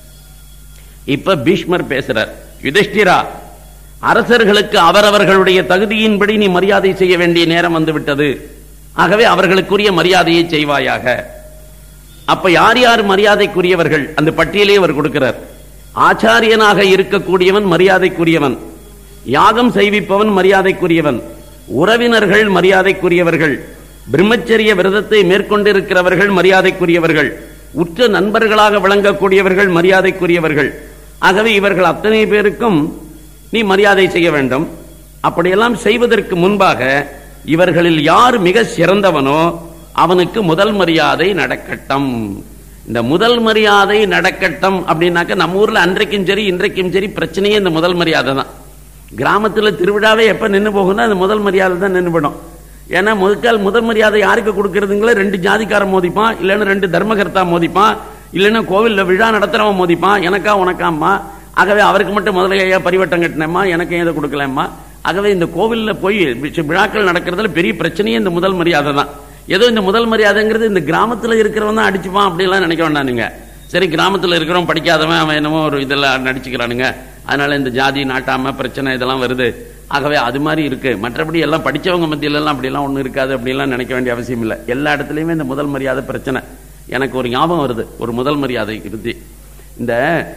இப்ப பீஷ்மர் பேசுறார் யுதிஷ்டிரா அரசர்களுக்கு அவரவர்களுடைய தகுதியின்படி நீ மரியாதை செய்ய வேண்டிய நேரம் வந்து விட்டது ஆகவே அவர்களுக்குரிய மரியாதையை செய்வாயாக அப்ப யார் யார் மரியாதைக்குரியவர்கள் அந்த பட்டியலே அவர் கொடுக்கிறார் ஆச்சாரியனாக இருக்கக்கூடியவன் மரியாதைக்குரியவன் யாகம் செய்விப்பவன் மரியாதைக்குரியவன் உறவினர்கள் மரியாதைக்குரியவர்கள் பிரம்மச்சரிய விரதத்தை மேற்கொண்டிருக்கிறவர்கள் மரியாதைக்குரியவர்கள் உற்ற நண்பர்களாக விளங்கக்கூடியவர்கள் மரியாதைக்குரியவர்கள் ஆகவே இவர்கள் அத்தனை பேருக்கும் நீ மரியாதை செய்ய வேண்டும் அப்படியெல்லாம் செய்வதற்கு முன்பாக இவர்களில் யார் மிக சிறந்தவனோ அவனுக்கு முதல் மரியாதை நடக்கட்டும் இந்த முதல் மரியாதை நடக்கட்டும் அப்படின்னாக்க நம்ம ஊர்ல அன்றைக்கும் சரி இன்றைக்கும் சரி பிரச்சனையே இந்த முதல் மரியாதை தான் கிராமத்துல திருவிழாவே எப்ப நின்று போகும்னா அந்த முதல் மரியாதை தான் நின்று போயிடும் ஏன்னா முதல் முதல் மரியாதை யாருக்கு கொடுக்கறதுங்களே ரெண்டு ஜாதிக்காரன் மோதிப்பான் இல்லைன்னா ரெண்டு தர்மகர்த்தா மோதிப்பான் இல்லைன்னா கோவில்ல விழா நடத்துறவன் மோதிப்பான் எனக்கா உனக்காம்மா ஆகவே அவருக்கு மட்டும் முதல்ல ஐயா பரிவட்டம் கட்டினேம்மா எனக்கு ஏன் இதை கொடுக்கலம்மா ஆகவே இந்த கோவில்ல போய் வி- விழாக்கள் நடக்கிறதுல பெரிய பிரச்சனையே இந்த முதல் மரியாதை தான் ஏதோ இந்த முதல் மரியாதைங்கிறது இந்த கிராமத்துல இருக்கிறவன் தான் அடிச்சுப்பான் அப்படிலாம் நினைக்க வேண்டாம் நீங்க சரி கிராமத்துல இருக்கிறவன் படிக்காதவன் அவன் என்னமோ ஒரு இதெல்லாம் நடிச்சுக்கிறானுங்க அதனால இந்த ஜாதி நாட்டாம பிரச்சனை இதெல்லாம் வருது ஆகவே அது மாதிரி இருக்கு மற்றபடி எல்லாம் படிச்சவங்க மத்தியில எல்லாம் அப்படிலாம் ஒண்ணும் இருக்காது அப்படிலாம் நினைக்க வேண்டிய அவசியம் இல்லை எல்லா இடத்துலயுமே இந்த முதல் மரியாதை பிரச்சனை எனக்கு ஒரு ஞாபகம் வருது ஒரு முதல் மரியாதை இறுதி இந்த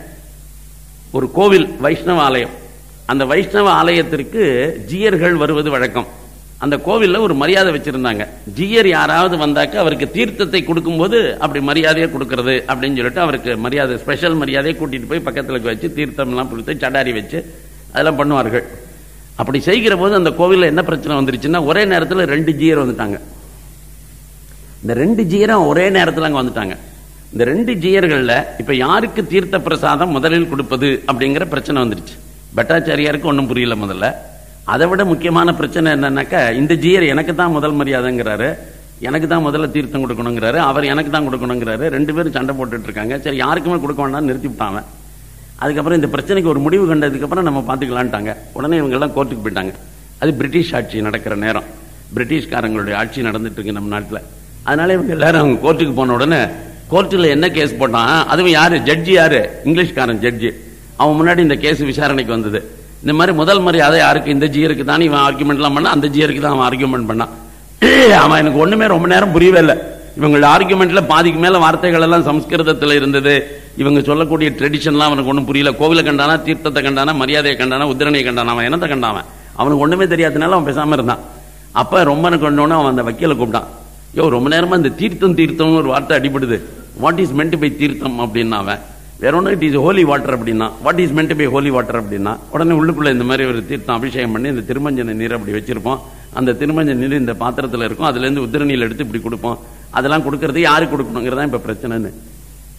ஒரு கோவில் வைஷ்ணவ ஆலயம் அந்த வைஷ்ணவ ஆலயத்திற்கு ஜீயர்கள் வருவது வழக்கம் அந்த கோவில்ல ஒரு மரியாதை வச்சிருந்தாங்க ஜீயர் யாராவது வந்தாக்க அவருக்கு தீர்த்தத்தை கொடுக்கும்போது அப்படி மரியாதையை கொடுக்கறது அப்படின்னு சொல்லிட்டு அவருக்கு மரியாதை ஸ்பெஷல் மரியாதையை கூட்டிட்டு போய் பக்கத்துல வச்சு தீர்த்தம் எல்லாம் கொடுத்து சடாரி வச்சு அதெல்லாம் பண்ணுவார்கள் அப்படி செய்கிற போது அந்த கோவில்ல என்ன பிரச்சனை வந்துருச்சுன்னா ஒரே நேரத்தில் ரெண்டு ஜீயர் வந்துட்டாங்க இந்த ரெண்டு ஜீயரும் ஒரே நேரத்தில் அங்க வந்துட்டாங்க இந்த ரெண்டு ஜீயர்கள்ல இப்ப யாருக்கு தீர்த்த பிரசாதம் முதலில் கொடுப்பது அப்படிங்கிற பிரச்சனை வந்துருச்சு பட்டாச்சாரியாருக்கு ஒன்றும் புரியல முதல்ல அதை விட முக்கியமான பிரச்சனை என்னன்னாக்கா இந்த ஜீயர் எனக்கு தான் முதல் மரியாதைங்கிறாரு எனக்கு தான் முதல்ல தீர்த்தம் கொடுக்கணுங்கிறாரு அவர் எனக்கு தான் கொடுக்கணுங்கிறாரு ரெண்டு பேரும் சண்டை போட்டுட்டு இருக்காங்க சரி யாருக்குமே கொடுக்க வேண்டாம்னு நிறுத்தி விட்டாங்க அதுக்கப்புறம் இந்த பிரச்சனைக்கு ஒரு முடிவு கண்டதுக்கப்புறம் நம்ம பார்த்துக்கலான்ட்டாங்க உடனே இவங்க எல்லாம் கோர்ட்டுக்கு போயிட்டாங்க அது பிரிட்டிஷ் ஆட்சி நடக்கிற நேரம் பிரிட்டிஷ்காரங்களுடைய ஆட்சி நடந்துட்டு இருக்கு நம்ம நாட்டில் அதனால இவங்க எல்லாரும் அவங்க கோர்ட்டுக்கு போன உடனே கோர்ட்டில் என்ன கேஸ் போட்டான் அதுவும் யாரு ஜட்ஜி யாரு இங்கிலீஷ்காரன் ஜட்ஜி அவன் முன்னாடி இந்த கேஸ் விசாரணைக்கு வந்தது இந்த மாதிரி முதல் மரியாதை யாருக்கு இந்த ஜியருக்கு தான் இவன் ஆர்குமெண்ட்லாம் பண்ணா அந்த ஜியருக்கு தான் அவன் ஆர்குமெண்ட் பண்ணான் அவன் எனக்கு ஒண்ணுமே ரொம்ப நேரம் புரியவே இல்லை இவங்களோட ஆர்குமெண்ட்ல பாதிக்கு மேல வார்த்தைகள் எல்லாம் சம்ஸ்கிருதத்துல இருந்தது இவங்க சொல்லக்கூடிய ட்ரெடிஷன்லாம் அவனுக்கு ஒன்றும் புரியல கோவிலை கண்டானா தீர்த்தத்தை கண்டானா மரியாதையை கண்டானா உத்திரணையை கண்டானா அவன் என்னத்தை கண்டாவன் அவனுக்கு ஒண்ணுமே தெரியாதனால அவன் பேசாம இருந்தான் அப்ப ரொம்ப கொண்டோன்னு அவன் அந்த வக்கீலை கூப்பிட்டான் யோ ரொம்ப நேரமா இந்த தீர்த்தம் தீர்த்தம்னு ஒரு வார்த்தை அடிபடுது வாட் இஸ் மென்ட் பை தீர்த்தம் அப்படின்னா அவன் வேற ஒன்று இட் இஸ் ஹோலி வாட்டர் அப்படின்னா what is meant by holy water அப்படின்னா உடனே உள்ளுக்குள்ள இந்த மாதிரி ஒரு தீர்த்தம் அபிஷேகம் பண்ணி இந்த திருமஞ்சன நீர் அப்படி வச்சிருப்போம் அந்த திருமஞ்சன நீர் இந்த பாத்திரத்தில் இருக்கும் அதுல இருந்து உத்திரநீர் எடுத்து இப்படி கொடுப்போம் அதெல்லாம் கொடுக்கறது யாருக்கு கொடுக்கணுங்கிறதா இப்ப பிரச்சனைன்னு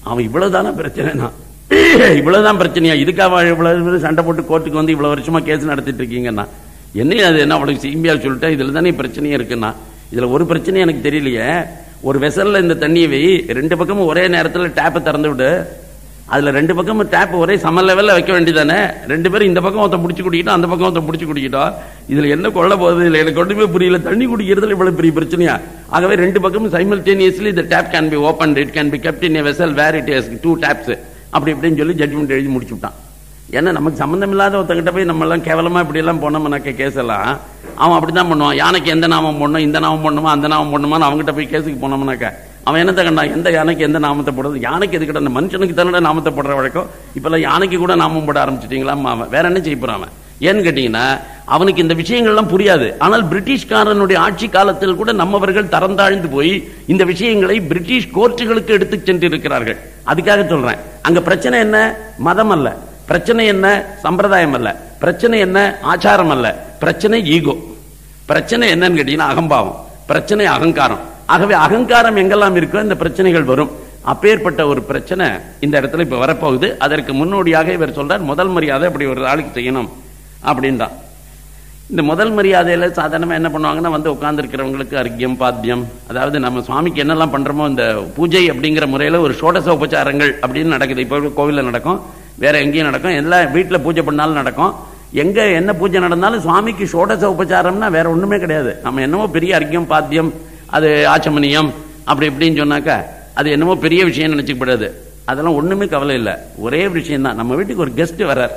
அவன் இவ்வளவுதானே பிரச்சனைனா இவ்வளவுதான் பிரச்சனையா இதுக்காக இவ்வளவு சண்டை போட்டு கோர்ட்டுக்கு வந்து இவ்வளவு வருஷமா கேஸ் நடத்திட்டு இருக்கீங்கன்னா என்ன அது என்ன அவளுக்கு சிம்பியா சொல்லிட்டேன் இதுல தானே பிரச்சனையே இருக்குன்னா இதுல ஒரு பிரச்சனை எனக்கு தெரியலையே ஒரு வெசல்ல இந்த தண்ணியை வை ரெண்டு பக்கமும் ஒரே நேரத்துல டேப்பை திறந்து விடு அதுல ரெண்டு பக்கமும் டேப் ஒரே சம லெவல்ல வைக்க வேண்டியதானே ரெண்டு பேரும் இந்த பக்கம் ஒருத்தன் பிடிச்சி குடிக்கிட்டோம் அந்த பக்கம் ஒருத்தன் பிடிச்சி குடிக்கிட்டோம் இதுல என்ன கொள்ள போகுது இல்லை எனக்கு ஒன்றுமே புரியல தண்ணி குடிக்கிறதுல இவ்வளவு பெரிய பிரச்சனையா ஆகவே ரெண்டு பக்கமும் சைமல்டேனியஸ்லி இந்த tap can be open it can be kept in a vessel where it has two taps அப்படி இப்படின்னு சொல்லி ஜட்மெண்ட் எழுதி முடிச்சு விட்டான் ஏன்னா நமக்கு சம்பந்தம் இல்லாத ஒருத்தங்கிட்ட போய் நம்ம எல்லாம் கேவலமா இப்படி எல்லாம் போனோம்னாக்க கேஸ் எல்லாம் அவன் அப்படிதான் பண்ணுவான் யானைக்கு எந்த நாமம் போடணும் இந்த நாமம் போடணுமா அந்த நாமம் போடணுமான்னு அவங்ககிட்ட போய் கேஸுக்கு போனோம்னாக்க அவன் என்னத்த கண்டான் எந்த யானைக்கு எந்த நாமத்தை போடுறது யானைக்கு எதுக்கிட்ட அந்த மனுஷனுக்கு தானே நாமத்தை போடுற வழக்கம் இப்பெல்லாம் யானைக்கு கூட நாமம் போட ஆரம்பிச்சிட்டீங்களா அவன் வேற என்ன செய்ய போறான் அவன் ஏன்னு கேட்டீங்கன்னா அவனுக்கு இந்த விஷயங்கள்லாம் புரியாது ஆனால் பிரிட்டிஷ்காரனுடைய ஆட்சி காலத்தில் கூட நம்மவர்கள் தரந்தாழ்ந்து போய் இந்த விஷயங்களை பிரிட்டிஷ் கோர்ட்டுகளுக்கு எடுத்து சென்று இருக்கிறார்கள் அதுக்காக சொல்றேன் அங்க பிரச்சனை என்ன மதம் அல்ல பிரச்சனை என்ன சம்பிரதாயம் அல்ல பிரச்சனை என்ன ஆச்சாரம் அல்ல பிரச்சனை ஈகோ பிரச்சனை என்னன்னு கேட்டீங்கன்னா அகம்பாவம் பிரச்சனை அகங்காரம் ஆகவே அகங்காரம் எங்கெல்லாம் இருக்கோ இந்த பிரச்சனைகள் வரும் அப்பேற்பட்ட ஒரு பிரச்சனை இந்த இடத்துல இப்ப வரப்போகுது அதற்கு முன்னோடியாக இவர் சொல்றார் முதல் மரியாதை அப்படி ஒரு ஆளுக்கு செய்யணும் அப்படின்றான் இந்த முதல் மரியாதையில சாதாரணமா என்ன பண்ணுவாங்கன்னா வந்து உட்கார்ந்துருக்கிறவங்களுக்கு அர்க்கியம் பாத்தியம் அதாவது நம்ம சுவாமிக்கு என்னெல்லாம் பண்றோமோ இந்த பூஜை அப்படிங்கிற முறையில ஒரு ஷோடச உபச்சாரங்கள் அப்படின்னு நடக்குது இப்போ கோவில்ல நடக்கும் வேற எங்கேயும் நடக்கும் எல்லா வீட்டுல பூஜை பண்ணாலும் நடக்கும் எங்க என்ன பூஜை நடந்தாலும் சுவாமிக்கு ஷோடச உபச்சாரம்னா வேற ஒண்ணுமே கிடையாது நம்ம என்னமோ பெரிய அர்க்கியம் பாத்தியம் அது ஆச்சமனியம் அப்படி இப்படின்னு சொன்னாக்கா அது என்னமோ பெரிய விஷயம் நினைச்சுக்கூடாது அதெல்லாம் ஒண்ணுமே கவலை இல்லை ஒரே விஷயம் தான் நம்ம வீட்டுக்கு ஒரு கெஸ்ட் வர்றார்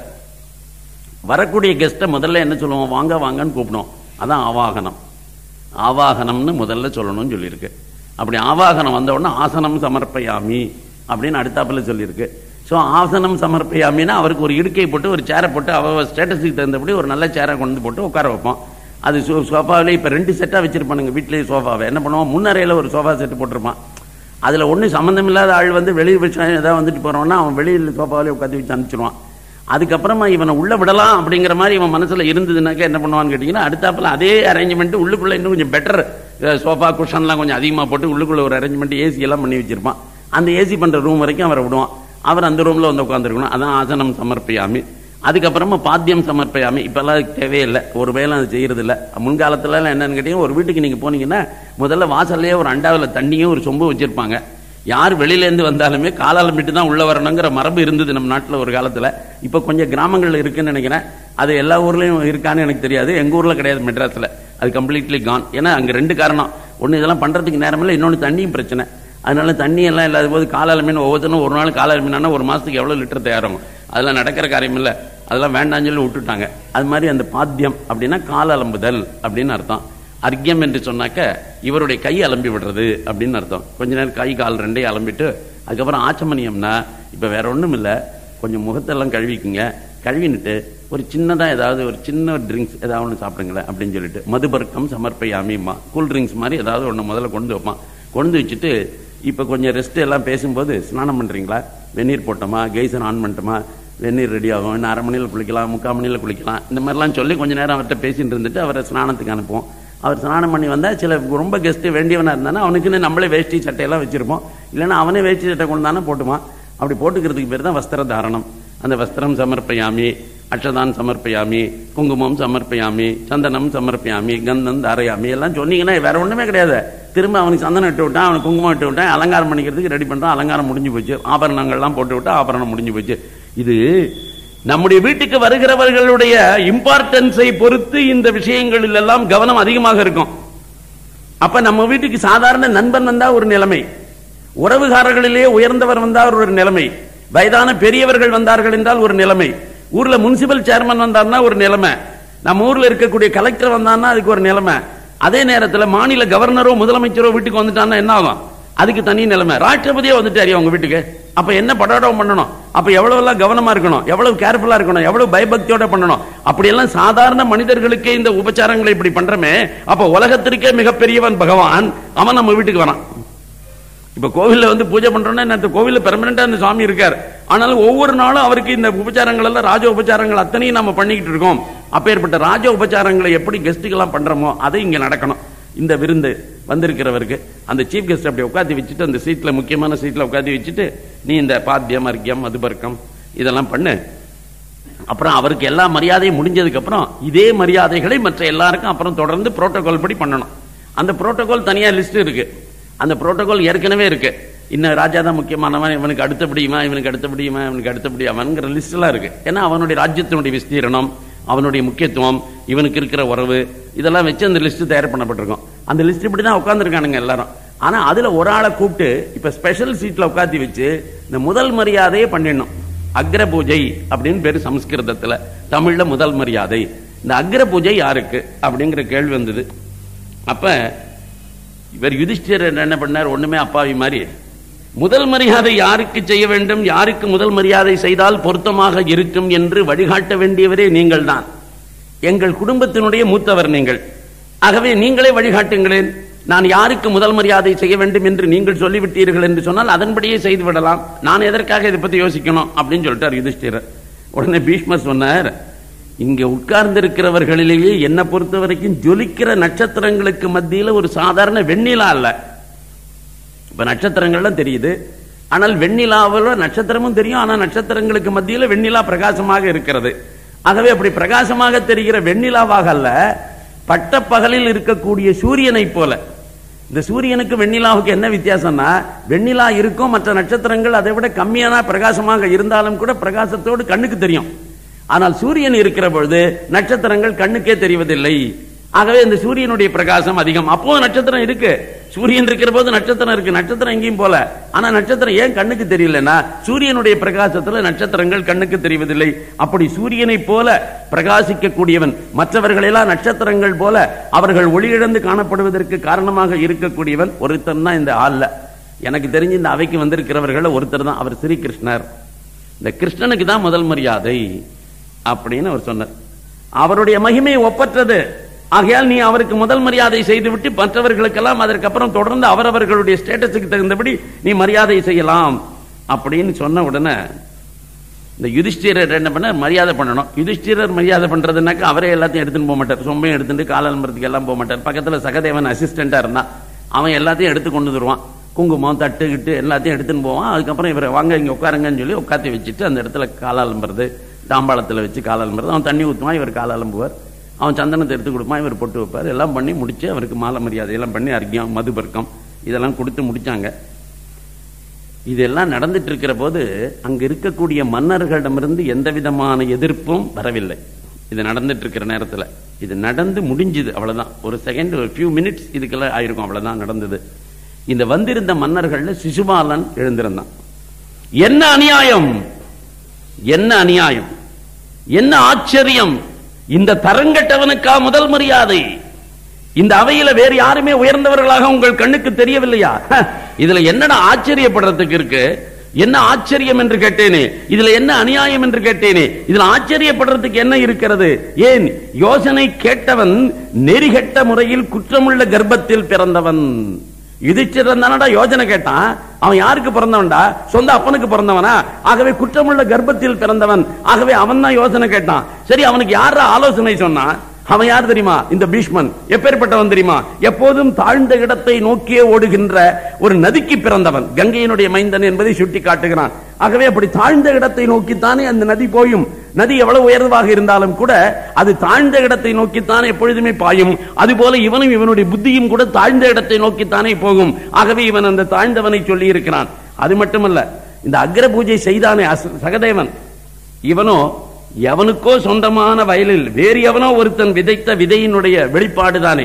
வரக்கூடிய கெஸ்ட்டை முதல்ல என்ன சொல்லுவோம் வாங்க வாங்கன்னு கூப்பிடும் அதான் ஆவாகனம் ஆவாகனம்னு முதல்ல சொல்லணும்னு சொல்லியிருக்கு அப்படி ஆவாகனம் வந்த உடனே ஆசனம் சமர்ப்பயாமி அப்படின்னு அடுத்தாப்புல சொல்லியிருக்கு ஸோ ஆசனம் சமர்ப்பயாமின்னா அவருக்கு ஒரு இடுக்கை போட்டு ஒரு சேரை போட்டு அவ ஸ்டேட்டஸுக்கு தகுந்தபடி ஒரு நல்ல சேரை கொண்டு வந்து போட்டு உட்கார வைப்போம் அது சோ- சோஃபாவிலே இப்போ ரெண்டு செட்டாக வச்சிருப்பானுங்க வீட்டிலேயே சோஃபாவை என்ன பண்ணுவோம் முன்னறையில் ஒரு சோஃபா செட்டு போட்டிருப்பான் அதில் ஒன்றும் சம்மந்தம் இல்லாத ஆள் வந்து வெளியே வச்சு ஏதாவது வந்துட்டு போகிறோன்னா அவன் வெளியில் சோஃபாவிலே உட்காந்து வச்சு அனுப்பிச்சிடுவான் அதுக்கப்புறமா இவனை உள்ள விடலாம் அப்படிங்கிற மாதிரி இவன் மனசுல இருந்ததுனாக்க என்ன பண்ணுவான்னு கேட்டீங்கன்னா அடுத்தாப்புல அதே அரேஞ்ச்மெண்ட் உள்ளுக்குள்ள இன்னும் கொஞ்சம் பெட்டர் சோஃபா குஷன்லாம் கொஞ்சம் அதிகமா போட்டு உள்ளுக்குள்ள ஒரு அரேஞ்ச்மெண்ட் ஏசி எல்லாம் பண்ணி வச்சிருப்பான் அந்த ஏசி பண்ற ரூம் வரைக்கும் அவரை விடுவான் அவர் அந்த ரூம்ல வந்து உட்காந்துருக்கணும் அதான் ஆசனம் சமர்ப்பயாமி அதுக்கப்புறமா பாத்தியம் சமர்ப்பயாமி இப்பெல்லாம் அதுக்கு தேவையில்லை ஒரு வேலை அது செய்யறது இல்ல முன்காலத்துல எல்லாம் என்னன்னு கேட்டீங்கன்னா ஒரு வீட்டுக்கு நீங்க போனீங்கன்னா முதல்ல வாசல்லையே ஒரு அண்டாவில் தண்ணியும் ஒரு சொம்பு வச்சிருப்பாங்க யார் வெளியில இருந்து வந்தாலுமே காலாலமிட்டு தான் உள்ள வரணுங்கிற மரபு இருந்தது நம்ம நாட்டுல ஒரு காலத்துல இப்ப கொஞ்சம் கிராமங்கள்ல இருக்குன்னு நினைக்கிறேன் அது எல்லா ஊர்லயும் இருக்கான்னு எனக்கு தெரியாது எங்க ஊர்ல கிடையாது மெட்ராஸ்ல அது கம்ப்ளீட்லி கான் ஏன்னா அங்க ரெண்டு காரணம் ஒண்ணு இதெல்லாம் பண்றதுக்கு நேரம் இல்லை இன்னொன்னு தண்ணியும் பிரச்சனை அதனால தண்ணி எல்லாம் இல்லாத போது காலால மீன் ஒவ்வொருத்தரும் ஒரு நாள் காலால மீனா ஒரு மாசத்துக்கு எவ்வளவு லிட்டர் தயாராகும் அதெல்லாம் நடக்கிற காரியம் இல்ல அதெல்லாம் வேண்டாம்னு சொல்லி விட்டுட்டாங்க அது மாதிரி அந்த பாத்தியம் அப்படின்னா கால் அலம்புதல் அப்படின்னு அர்த்தம் அர்க்கியம் என்று சொன்னாக்க இவருடைய கை அலம்பி விடுறது அப்படின்னு அர்த்தம் கொஞ்ச நேரம் கை கால் ரெண்டையும் அலம்பிட்டு அதுக்கப்புறம் ஆச்சமனியம்னா இப்ப வேற ஒண்ணும் இல்ல கொஞ்சம் முகத்தெல்லாம் கழுவிக்குங்க கழுவினுட்டு ஒரு சின்னதா ஏதாவது ஒரு சின்ன ட்ரிங்க்ஸ் ஏதாவது ஒன்று சாப்பிடுங்களேன் அப்படின்னு சொல்லிட்டு மதுபர்க்கம் சமர்ப்பயாமிமா கூல் ட்ரிங்க்ஸ் மாதிரி ஏதாவது ஒன்று முதல்ல கொண்டு வைப்பான் கொண்டு வச்சுட்டு இப்ப கொஞ்சம் ரெஸ்ட் எல்லாம் பேசும்போது ஸ்நானம் பண்றீங்களா வெந்நீர் போட்டோமா கெய்சர் ஆன் பண்ணிட்டோமா வெந்நீர் ரெடி ஆகும் இன்னும் அரை மணியில் குளிக்கலாம் முக்கால் மணியில் குளிக்கலாம் இந்த மாதிரிலாம் சொல்லி கொஞ்ச நேரம் அவர்கிட்ட பேசிட்டு இருந்துட்டு அவரை ஸ்நானத்துக்கு அனுப்புவோம் அவர் ஸ்நானம் பண்ணி வந்தா சில ரொம்ப கெஸ்ட் வேண்டியவனா இருந்தானா அவனுக்குன்னு நம்மளே வேஷ்டி சட்டையெல்லாம் வச்சிருப்போம் இல்லைன்னா அவனே வேஷ்டி சட்டை கொண்டு தானே போட்டுவான் அப்படி போட்டுக்கிறதுக்கு பேர் தான் வஸ்திர தாரணம் அந்த வஸ்திரம் சமர்ப்பயாமி அக்ஷதான் சமர்ப்பயாமி குங்குமம் சமர்ப்பயாமி சந்தனம் சமர்ப்பயாமி கந்தம் தாரையாமி எல்லாம் சொன்னீங்கன்னா வேற ஒண்ணுமே கிடையாது திரும்ப அவனுக்கு சந்தனம் இட்டு விட்டான் அவனுக்கு குங்குமம் இட்டு விட்டான் அலங்காரம் பண்ணிக்கிறதுக்கு ரெடி பண்றான் அலங்காரம் முடிஞ்சு போச்சு ஆபரணங்கள்லாம் போட்டு விட்டா ஆபரணம் முடிஞ்சு போச்சு இது நம்முடைய வீட்டுக்கு வருகிறவர்களுடைய இம்பார்ட்டன்ஸை பொறுத்து இந்த விஷயங்களில் எல்லாம் கவனம் அதிகமாக இருக்கும் அப்ப நம்ம வீட்டுக்கு சாதாரண நண்பன் வந்தா ஒரு நிலைமை உறவுகாரர்களிலேயே உயர்ந்தவர் வந்தால் ஒரு நிலைமை வயதான பெரியவர்கள் வந்தார்கள் என்றால் ஒரு நிலைமை ஊர்ல முனிசிபல் சேர்மன் வந்தார்னா ஒரு நிலைமை நம்ம ஊர்ல இருக்கக்கூடிய கலெக்டர் வந்தான்னா அதுக்கு ஒரு நிலைமை அதே நேரத்துல மாநில கவர்னரோ முதலமைச்சரோ வீட்டுக்கு வந்துட்டான்னா என்ன ஆகும் அதுக்கு தனி நிலைமை ராஷ்டிரபதியே வந்துட்டாரு அவங்க வீட்டுக்கு அப்ப என்ன படாடம் பண்ணணும் அப்ப எவ்வளவு எல்லாம் கவனமா இருக்கணும் எவ்வளவு கேர்ஃபுல்லா இருக்கணும் எவ்வளவு பயபக்தியோட பண்ணணும் அப்படி எல்லாம் சாதாரண மனிதர்களுக்கே இந்த உபச்சாரங்களை இப்படி பண்றமே அப்ப உலகத்திற்கே மிகப்பெரியவன் பகவான் அவன் நம்ம வீட்டுக்கு வரான் இப்ப கோவில்ல வந்து பூஜை பண்றோம்னா இந்த கோவில்ல பெர்மனண்டா இந்த சாமி இருக்கார் ஆனாலும் ஒவ்வொரு நாளும் அவருக்கு இந்த உபச்சாரங்கள் எல்லாம் ராஜ உபச்சாரங்கள் அத்தனையும் நம்ம பண்ணிக்கிட்டு இருக்கோம் அப்பேற்பட்ட ராஜ உபச்சாரங்களை எப்படி கெஸ்ட்டுக்கெல்லாம் பண்றோமோ அது இங்க நடக்கணும் இந்த விருந்து வந்திருக்கிறவருக்கு அந்த சீஃப் கெஸ்ட் அப்படி உட்காந்து வச்சுட்டு அந்த சீட்ல முக்கியமான சீட்ல உட்காந்து வச்சுட்டு நீ இந்த பாத்தியம் அர்க்கியம் மதுபர்க்கம் இதெல்லாம் பண்ணு அப்புறம் அவருக்கு எல்லா மரியாதையும் முடிஞ்சதுக்கு அப்புறம் இதே மரியாதைகளை மற்ற எல்லாருக்கும் அப்புறம் தொடர்ந்து புரோட்டோகால் படி பண்ணணும் அந்த புரோட்டோகால் தனியா லிஸ்ட் இருக்கு அந்த புரோட்டோகால் ஏற்கனவே இருக்கு இன்னும் ராஜா தான் முக்கியமானவன் இவனுக்கு அடுத்தபடியுமா இவனுக்கு அடுத்தபடியுமா இவனுக்கு அடுத்தபடி அவன்கிற லிஸ்ட் எல்லாம் இருக்கு ஏன்னா அவனுடைய ராஜ்யத்தினுடைய விஸ்தீரணம் அவனுடைய முக்கியத்துவம் இவனுக்கு இருக்கிற உறவு இதெல்லாம் வச்சு அந்த லிஸ்ட் தயார் பண்ணப்பட்டிருக்கும் அந்த லிஸ்ட் இப்படி தான் உட்காந்துருக்கானுங்க எல்லாரும் ஆனா அதுல ஒரு ஆளை கூப்பிட்டு இப்ப ஸ்பெஷல் சீட்ல உட்காத்தி வச்சு இந்த முதல் மரியாதையை பண்ணிடணும் அக்ர பூஜை அப்படின்னு பேரு சமஸ்கிருதத்துல தமிழ்ல முதல் மரியாதை இந்த அக்ர பூஜை யாருக்கு அப்படிங்கிற கேள்வி வந்தது அப்ப இவர் யுதிஷ்டிரர் என்ன பண்ணார் ஒண்ணுமே அப்பாவி மாதிரி முதல் மரியாதை யாருக்கு செய்ய வேண்டும் யாருக்கு முதல் மரியாதை செய்தால் பொருத்தமாக இருக்கும் என்று வழிகாட்ட வேண்டியவரே நீங்கள் தான் எங்கள் குடும்பத்தினுடைய மூத்தவர் நீங்கள் ஆகவே நீங்களே வழிகாட்டுங்களேன் நான் யாருக்கு முதல் மரியாதை செய்ய வேண்டும் என்று நீங்கள் சொல்லிவிட்டீர்கள் என்று சொன்னால் அதன்படியே செய்து விடலாம் நான் எதற்காக இதை பத்தி யோசிக்கணும் அப்படின்னு சொல்லிட்டார் யுதிஷ்டிரர் உடனே பீஷ்மர் சொன்னார் இங்க உட்கார்ந்து இருக்கிறவர்களிலேயே என்னை பொறுத்த வரைக்கும் ஜொலிக்கிற நட்சத்திரங்களுக்கு மத்தியில ஒரு சாதாரண வெண்ணிலா அல்ல இப்ப நட்சத்திரங்கள்லாம் தெரியுது ஆனால் வெண்ணிலாவில் நட்சத்திரமும் தெரியும் ஆனா நட்சத்திரங்களுக்கு மத்தியில வெண்ணிலா பிரகாசமாக இருக்கிறது ஆகவே அப்படி பிரகாசமாக தெரிகிற வெண்ணிலாவாக அல்ல பட்டப்பகலில் இருக்கக்கூடிய சூரியனை போல இந்த சூரியனுக்கு வெண்ணிலாவுக்கு என்ன வித்தியாசம்னா வெண்ணிலா இருக்கும் மற்ற நட்சத்திரங்கள் அதை விட கம்மியான பிரகாசமாக இருந்தாலும் கூட பிரகாசத்தோடு கண்ணுக்கு தெரியும் ஆனால் சூரியன் இருக்கிற பொழுது நட்சத்திரங்கள் கண்ணுக்கே தெரிவதில்லை ஆகவே இந்த சூரியனுடைய பிரகாசம் அதிகம் அப்போது நட்சத்திரம் இருக்கு சூரியன் இருக்கிற போது நட்சத்திரம் இருக்கு நட்சத்திரம் எங்கேயும் போல ஆனா நட்சத்திரம் ஏன் கண்ணுக்கு தெரியலன்னா சூரியனுடைய பிரகாசத்துல நட்சத்திரங்கள் கண்ணுக்கு தெரிவதில்லை அப்படி சூரியனை போல பிரகாசிக்க கூடியவன் மற்றவர்களெல்லாம் நட்சத்திரங்கள் போல அவர்கள் ஒளியிழந்து காணப்படுவதற்கு காரணமாக இருக்கக்கூடியவன் ஒருத்தன் தான் இந்த ஆள்ல எனக்கு தெரிஞ்சு இந்த அவைக்கு வந்திருக்கிறவர்கள் ஒருத்தர் தான் அவர் ஸ்ரீகிருஷ்ணர் இந்த கிருஷ்ணனுக்கு தான் முதல் மரியாதை அப்படின்னு அவர் சொன்னார் அவருடைய மகிமை ஒப்பற்றது ஆகையால் நீ அவருக்கு முதல் மரியாதை செய்துவிட்டு மற்றவர்களுக்கெல்லாம் அதற்கப்புறம் தொடர்ந்து அவரவர்களுடைய ஸ்டேட்டஸுக்கு தகுந்தபடி நீ மரியாதை செய்யலாம் அப்படின்னு சொன்ன உடனே இந்த யுதிஷ்டிரர் என்ன பண்ண மரியாதை பண்ணணும் யுதிஷ்டிரர் மரியாதை பண்றதுனாக்கா அவரே எல்லாத்தையும் எடுத்துன்னு போக மாட்டார் சொம்பையும் எடுத்துட்டு காலம்பரத்துக்கு எல்லாம் போக மாட்டார் பக்கத்துல சகதேவன் அசிஸ்டண்டா இருந்தான் அவன் எல்லாத்தையும் எடுத்து கொண்டு வருவான் குங்குமம் தட்டு கிட்டு எல்லாத்தையும் எடுத்துன்னு போவான் அதுக்கப்புறம் இவரை வாங்க இங்க உட்காருங்கன்னு சொல்லி உட்காத்தி வச்சுட்டு அந்த இடத்துல காலாலம்புறது தாம்பாளத்தில் வச்சு காலாலம்புறது அவன் தண்ணி ஊற்றுவான் இவர் காலாலம்புவார் அவன் சந்தனத்தை எடுத்து கொடுப்பான் இவர் பொட்டு வைப்பார் எல்லாம் பண்ணி முடிச்சு அவருக்கு மாலை மரியாதை எல்லாம் பண்ணி அர்க்கியம் மதுபர்க்கம் இதெல்லாம் கொடுத்து முடிச்சாங்க இதெல்லாம் நடந்துட்டு இருக்கிற போது அங்க இருக்கக்கூடிய மன்னர்களிடமிருந்து எந்த விதமான எதிர்ப்பும் வரவில்லை இது நடந்துட்டு இருக்கிற நேரத்துல இது நடந்து முடிஞ்சுது அவ்வளவுதான் ஒரு செகண்ட் ஒரு ஃபியூ மினிட்ஸ் இதுக்கெல்லாம் ஆயிருக்கும் அவ்வளவுதான் நடந்தது இந்த வந்திருந்த மன்னர்கள்ல சிசுபாலன் எழுந்திருந்தான் என்ன அநியாயம் என்ன அநியாயம் என்ன ஆச்சரியம் இந்த தரங்கட்டவனுக்கா முதல் மரியாதை இந்த அவையில வேறு யாருமே உயர்ந்தவர்களாக உங்கள் கண்ணுக்கு தெரியவில்லையா ஹ, இதுல என்னடா ஆச்சரியப்படுறதுக்கு இருக்கு என்ன ஆச்சரியம் என்று கேட்டேனே இதுல என்ன அநியாயம் என்று கேட்டேனே இதுல ஆச்சரியப்படுறதுக்கு என்ன இருக்கிறது ஏன் யோசனை கேட்டவன் நெறிகட்ட முறையில் குற்றமுள்ள கர்ப்பத்தில் பிறந்தவன் யுதிச்சிரன் தானடா யோஜனை கேட்டான் அவன் யாருக்கு பிறந்தவன்டா சொந்த அப்பனுக்கு பிறந்தவனா ஆகவே குற்றமுள்ள கர்ப்பத்தில் பிறந்தவன் ஆகவே அவன் தான் யோசனை கேட்டான் சரி அவனுக்கு யாரா ஆலோசனை சொன்னான் அவன் யார் தெரியுமா இந்த பீஷ்மன் எப்பேற்பட்டவன் தெரியுமா எப்போதும் தாழ்ந்த இடத்தை நோக்கியே ஓடுகின்ற ஒரு நதிக்கு பிறந்தவன் கங்கையினுடைய மைந்தன் என்பதை சுட்டி காட்டுகிறான் ஆகவே அப்படி தாழ்ந்த இடத்தை நோக்கித்தானே அந்த நதி போயும் நதி எவ்வளவு உயர்வாக இருந்தாலும் கூட அது தாழ்ந்த இடத்தை நோக்கித்தானே எப்பொழுதுமே பாயும் அதுபோல இவனும் இவனுடைய புத்தியும் கூட தாழ்ந்த இடத்தை நோக்கித்தானே போகும் ஆகவே இவன் அந்த தாழ்ந்தவனை சொல்லி இருக்கிறான் அது மட்டுமல்ல இந்த அக்ர பூஜை செய்தானே அச- சகதேவன் இவனோ எவனுக்கோ சொந்தமான வயலில் வேறு எவனோ ஒருத்தன் விதைத்த விதையினுடைய வெளிப்பாடு தானே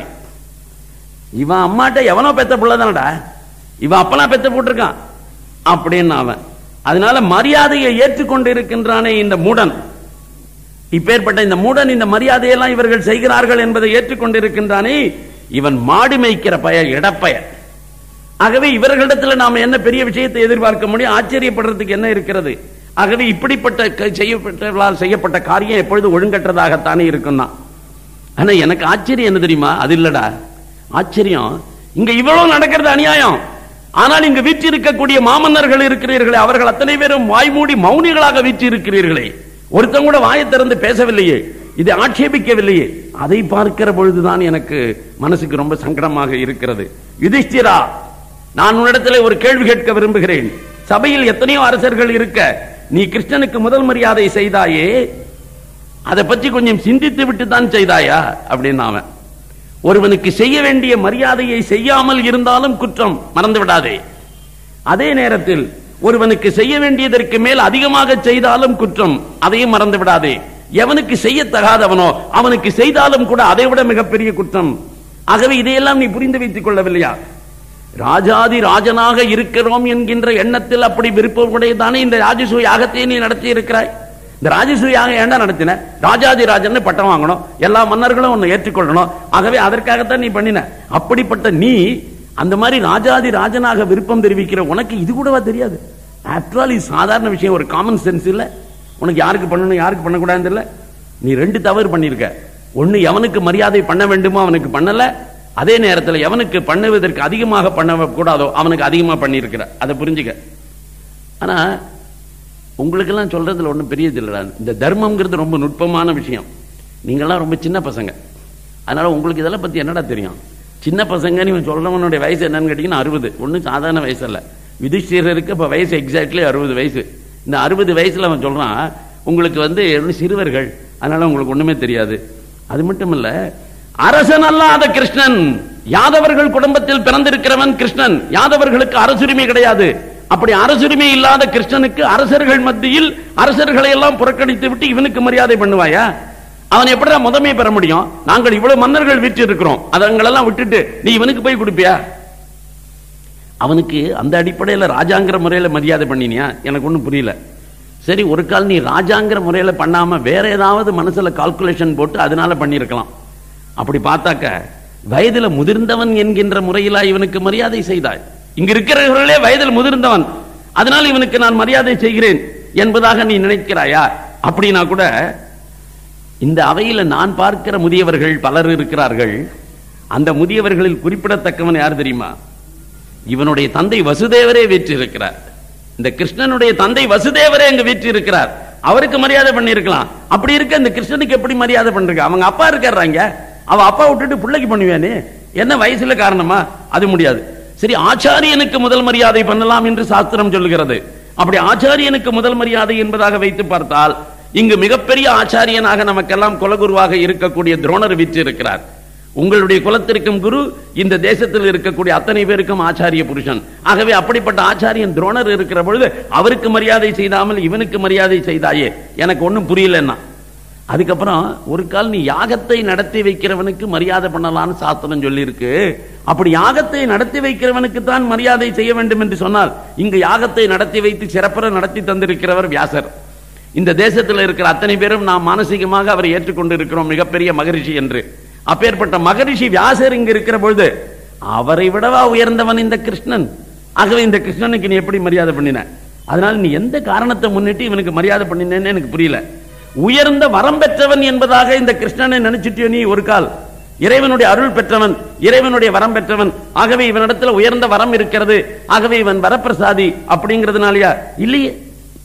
இவன் அம்மாட்ட எவனோ பெத்த புள்ள தானடா இவன் அப்பனா பெத்த போட்டிருக்கான் அப்படின்னு அவன் அதனால மரியாதையை ஏற்றுக்கொண்டு இருக்கின்றானே இந்த மூடன் இப்பேற்பட்ட இந்த மூடன் இந்த மரியாதையெல்லாம் இவர்கள் செய்கிறார்கள் என்பதை ஏற்றுக்கொண்டிருக்கின்றானே இவன் மாடு மேய்க்கிற பய இடப்பய ஆகவே இவர்களிடத்தில் நாம என்ன பெரிய விஷயத்தை எதிர்பார்க்க முடியும் ஆச்சரியப்படுறதுக்கு என்ன இருக்கிறது ஆகவே இப்படிப்பட்ட க- செய்யப்பட்டவர்களால் செய்யப்பட்ட காரியம் எப்பொழுது ஒழுங்கற்றதாகத்தானே இருக்கும் தான் ஆனா எனக்கு ஆச்சரியம் என்ன தெரியுமா அது இல்லடா ஆச்சரியம் இங்க இவ்வளவு நடக்கிறது அநியாயம் ஆனால் இங்கு வீற்றிருக்கக்கூடிய மாமன்னர்கள் இருக்கிறீர்களே அவர்கள் அத்தனை பேரும் வாய்மூடி மௌனிகளாக வீற்றிருக்கிறீர்களே ஒருத்தன் கூட வாயை திறந்து பேசவில்லையே இதை ஆட்சேபிக்கவில்லையே அதை பார்க்கிற பொழுதுதான் எனக்கு மனசுக்கு ரொம்ப சங்கடமாக இருக்கிறது யுதிஷ்டிரா நான் உன்னிடத்தில் ஒரு கேள்வி கேட்க விரும்புகிறேன் சபையில் எத்தனையோ அரசர்கள் இருக்க நீ கிருஷ்ணனுக்கு முதல் மரியாதை செய்தாயே அதை பற்றி கொஞ்சம் சிந்தித்து விட்டு தான் செய்தாயா அப்படின்னு அவன் ஒருவனுக்கு செய்ய வேண்டிய மரியாதையை செய்யாமல் இருந்தாலும் குற்றம் மறந்து விடாதே அதே நேரத்தில் ஒருவனுக்கு செய்ய வேண்டியதற்கு மேல் அதிகமாக செய்தாலும் குற்றம் அதையும் மறந்து விடாதே எவனுக்கு செய்யத்தகாதவனோ அவனுக்கு செய்தாலும் கூட அதை விட மிகப்பெரிய குற்றம் ஆகவே இதையெல்லாம் நீ புரிந்து வைத்துக் கொள்ளவில்லையா ராஜாதி ராஜனாக இருக்கிறோம் என்கின்ற எண்ணத்தில் அப்படி விருப்பமுடைய தானே இந்த ராஜசூய யாகத்தை நீ நடத்தி இருக்கிறாய் இந்த ராஜசூய யாகம் ஏன்டா நடத்தின ராஜாதி ராஜன் பட்டம் வாங்கணும் எல்லா மன்னர்களும் உன்னை ஏற்றுக்கொள்ளணும் ஆகவே அதற்காகத்தான் நீ பண்ணின அப்படிப்பட்ட நீ அந்த மாதிரி ராஜாதி ராஜனாக விருப்பம் தெரிவிக்கிற உனக்கு இது கூடவா தெரியாது ஆஃப்டர் ஆல் இது சாதாரண விஷயம் ஒரு காமன் சென்ஸ் இல்ல உனக்கு யாருக்கு பண்ணணும் யாருக்கு பண்ணக்கூடாது இல்ல நீ ரெண்டு தவறு பண்ணிருக்க ஒண்ணு எவனுக்கு மரியாதை பண்ண வேண்டுமோ அவனுக்கு பண்ணல அதே நேரத்தில் எவனுக்கு பண்ணுவதற்கு அதிகமாக பண்ண கூடாதோ அவனுக்கு அதிகமா பண்ணியிருக்கிற அதை புரிஞ்சுக்க ஆனா உங்களுக்கெல்லாம் சொல்றதுல ஒண்ணும் பெரியது இல்லடா இந்த தர்மம்ங்கிறது ரொம்ப நுட்பமான விஷயம் நீங்கெல்லாம் ரொம்ப சின்ன பசங்க அதனால உங்களுக்கு இதெல்லாம் பத்தி என்னடா தெரியும் சின்ன பசங்க நீ சொல்றவனுடைய வயசு என்னன்னு கேட்டீங்கன்னா அறுபது ஒன்றும் சாதாரண வயசு அல்ல யுதிஷ்டிரருக்கு இப்ப வயசு எக்ஸாக்ட்லி அறுபது வயசு இந்த அறுபது வயசுல அவன் சொல்றான் உங்களுக்கு வந்து இன்னும் சிறுவர்கள் அதனால உங்களுக்கு ஒண்ணுமே தெரியாது அது மட்டும் இல்ல அரசன் அல்லாத கிருஷ்ணன் யாதவர்கள் குடும்பத்தில் பிறந்திருக்கிறவன் கிருஷ்ணன் யாதவர்களுக்கு அரசுரிமை கிடையாது அப்படி அரசுரிமை இல்லாத கிருஷ்ணனுக்கு அரசர்கள் மத்தியில் அரசர்களை எல்லாம் புறக்கணித்து விட்டு இவனுக்கு மரியாதை பண்ணுவாயா அவன் எப்படிடா முதமே பெற முடியும் நாங்கள் இவ்வளவு மன்னர்கள் வீட்டு இருக்கிறோம் அதங்களெல்லாம் விட்டுட்டு நீ இவனுக்கு போய் கொடுப்பியா அவனுக்கு அந்த அடிப்படையில ராஜாங்கிற முறையில மரியாதை பண்ணினியா எனக்கு ஒண்ணும் புரியல சரி ஒரு கால் நீ ராஜாங்கிற முறையில பண்ணாம வேற ஏதாவது மனசுல கால்குலேஷன் போட்டு அதனால பண்ணியிருக்கலாம் அப்படி பார்த்தாக்க வயதுல முதிர்ந்தவன் என்கின்ற முறையிலா இவனுக்கு மரியாதை செய்தாய் இங்க இருக்கிறவர்களே வயதில் முதிர்ந்தவன் அதனால் இவனுக்கு நான் மரியாதை செய்கிறேன் என்பதாக நீ நினைக்கிறாயா அப்படின்னா கூட இந்த அவையில நான் பார்க்கிற முதியவர்கள் பலர் இருக்கிறார்கள் அந்த முதியவர்களில் குறிப்பிடத்தக்கவன் யார் தெரியுமா இவனுடைய தந்தை வசுதேவரே வீற்றிருக்கிறார் இந்த கிருஷ்ணனுடைய தந்தை வசுதேவரே அங்க வீற்றிருக்கிறார் அவருக்கு மரியாதை பண்ணியிருக்கலாம் அப்படி இருக்க இந்த கிருஷ்ணனுக்கு எப்படி மரியாதை பண்றீங்க அவங்க அப்பா இருக்காங்க அவ அப்பா விட்டுட்டு பிள்ளைக்கு பண்ணுவேனே என்ன வயசுல காரணமா அது முடியாது சரி ஆச்சாரியனுக்கு முதல் மரியாதை பண்ணலாம் என்று சாஸ்திரம் சொல்லுகிறது அப்படி ஆச்சாரியனுக்கு முதல் மரியாதை என்பதாக வைத்து பார்த்தால் இங்கு மிகப்பெரிய ஆச்சாரியனாக நமக்கெல்லாம் குலகுருவாக இருக்கக்கூடிய துரோணர் வீற்றிருக்கிறார் உங்களுடைய குலத்திற்கும் குரு இந்த தேசத்தில் இருக்கக்கூடிய அத்தனை பேருக்கும் ஆச்சாரிய புருஷன் ஆகவே அப்படிப்பட்ட ஆச்சாரியன் துரோணர் இருக்கிற பொழுது அவருக்கு மரியாதை செய்தாமல் இவனுக்கு மரியாதை செய்தாயே எனக்கு ஒண்ணும் புரியலன்னா அதுக்கப்புறம் ஒரு கால் நீ யாகத்தை நடத்தி வைக்கிறவனுக்கு மரியாதை பண்ணலாம்னு சாஸ்திரம் சொல்லியிருக்கு அப்படி யாகத்தை நடத்தி வைக்கிறவனுக்கு தான் மரியாதை செய்ய வேண்டும் என்று சொன்னால் இங்கு யாகத்தை நடத்தி வைத்து சிறப்புற நடத்தி தந்திருக்கிறவர் வியாசர் இந்த தேசத்தில் இருக்கிற அத்தனை பேரும் நாம் மானசீகமாக அவரை ஏற்றுக்கொண்டு இருக்கிறோம் மிகப்பெரிய மகரிஷி என்று அப்பேற்பட்ட மகரிஷி வியாசர் இங்கு இருக்கிற பொழுது அவரை விடவா உயர்ந்தவன் இந்த கிருஷ்ணன் ஆகவே இந்த கிருஷ்ணனுக்கு நீ எப்படி மரியாதை பண்ணின அதனால நீ எந்த காரணத்தை முன்னிட்டு இவனுக்கு மரியாதை பண்ணினேன்னு எனக்கு புரியல உயர்ந்த வரம் பெற்றவன் என்பதாக இந்த கிருஷ்ணனை நினைச்சிட்டியோ நீ ஒரு கால் இறைவனுடைய அருள் பெற்றவன் இறைவனுடைய வரம் பெற்றவன் ஆகவே இவனிடத்துல உயர்ந்த வரம் இருக்கிறது ஆகவே இவன் வரப்பிரசாதி அப்படிங்கிறதுனாலயா இல்லையே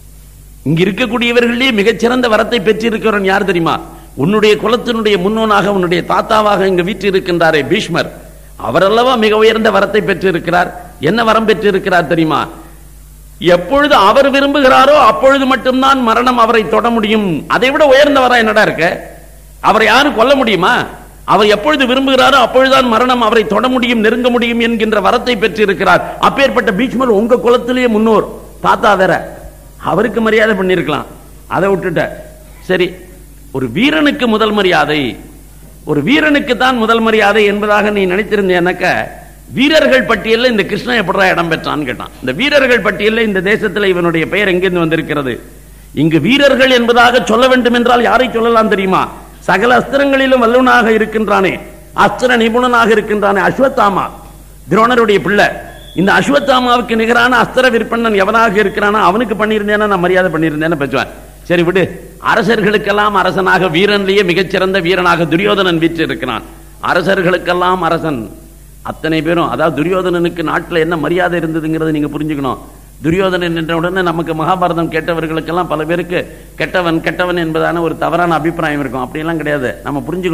இங்க இருக்கக்கூடியவர்களே மிகச்சிறந்த வரத்தை பெற்றிருக்கிறவன் யார் தெரியுமா உன்னுடைய குலத்தினுடைய முன்னோனாக உன்னுடைய தாத்தாவாக இங்கு வீட்டு இருக்கின்றாரே பீஷ்மர் அவரல்லவா மிக உயர்ந்த வரத்தை பெற்றிருக்கிறார் என்ன வரம் பெற்றிருக்கிறார் தெரியுமா எப்பொழுது அவர் விரும்புகிறாரோ அப்பொழுது மட்டும்தான் மரணம் அவரை தொட முடியும் அதை விட உயர்ந்த வரம் என்னடா இருக்கு அவரை யாரும் கொல்ல முடியுமா அவர் எப்பொழுது விரும்புகிறாரோ அப்பொழுதுதான் மரணம் அவரை தொட முடியும் நெருங்க முடியும் என்கின்ற வரத்தை பெற்றிருக்கிறார் அப்பேற்பட்ட பீஷ்மர் உங்க குலத்திலேயே முன்னோர் தாத்தா வேற அவருக்கு மரியாதை பண்ணிருக்கலாம் அதை விட்டுட்ட சரி ஒரு வீரனுக்கு முதல் மரியாதை ஒரு வீரனுக்கு தான் முதல் மரியாதை என்பதாக நீ நினைத்திருந்தேனக்க வீரர்கள் பட்டியலில் இந்த கிருஷ்ணன் எப்படா இடம் பெற்றான்னு கேட்டான் இந்த வீரர்கள் பட்டியலில் இந்த தேசத்தில் இவனுடைய பெயர் எங்கிருந்து வந்திருக்கிறது இங்கு வீரர்கள் என்பதாக சொல்ல வேண்டும் என்றால் யாரை சொல்லலாம் தெரியுமா சகல அஸ்திரங்களிலும் வல்லுவனாக இருக்கின்றானே அஸ்திர நிபுணனாக இருக்கின்றானே அஸ்வத்தாமா துரோணருடைய பிள்ளை இந்த அஸ்வத்தாமாவுக்கு நிகரான அஸ்திர விற்பனன் எவனாக இருக்கிறானோ அவனுக்கு பண்ணியிருந்தேன்னா நான் மரியாதை பண்ணியிருந்தேன்னு பேசுவேன் சரி விடு அரசர்களுக்கெல்லாம் அரசனாக வீரன்லேயே மிகச்சிறந்த வீரனாக துரியோதனன் வீற்று இருக்கிறான் அரசர்களுக்கெல்லாம் அரசன் அத்தனை பேரும் அதாவது துரியோதனனுக்கு நாட்டில் என்ன மரியாதை இருந்ததுங்கிறத நீங்க புரிஞ்சுக்கணும் துரியோதனன் என்ற உடனே நமக்கு மகாபாரதம் கேட்டவர்களுக்கெல்லாம் பல பேருக்கு கெட்டவன் கெட்டவன் என்பதான ஒரு தவறான அபிப்பிராயம் இருக்கும் அப்படியெல்லாம் கிடையாது நம்ம புரிஞ்சுக்கணும்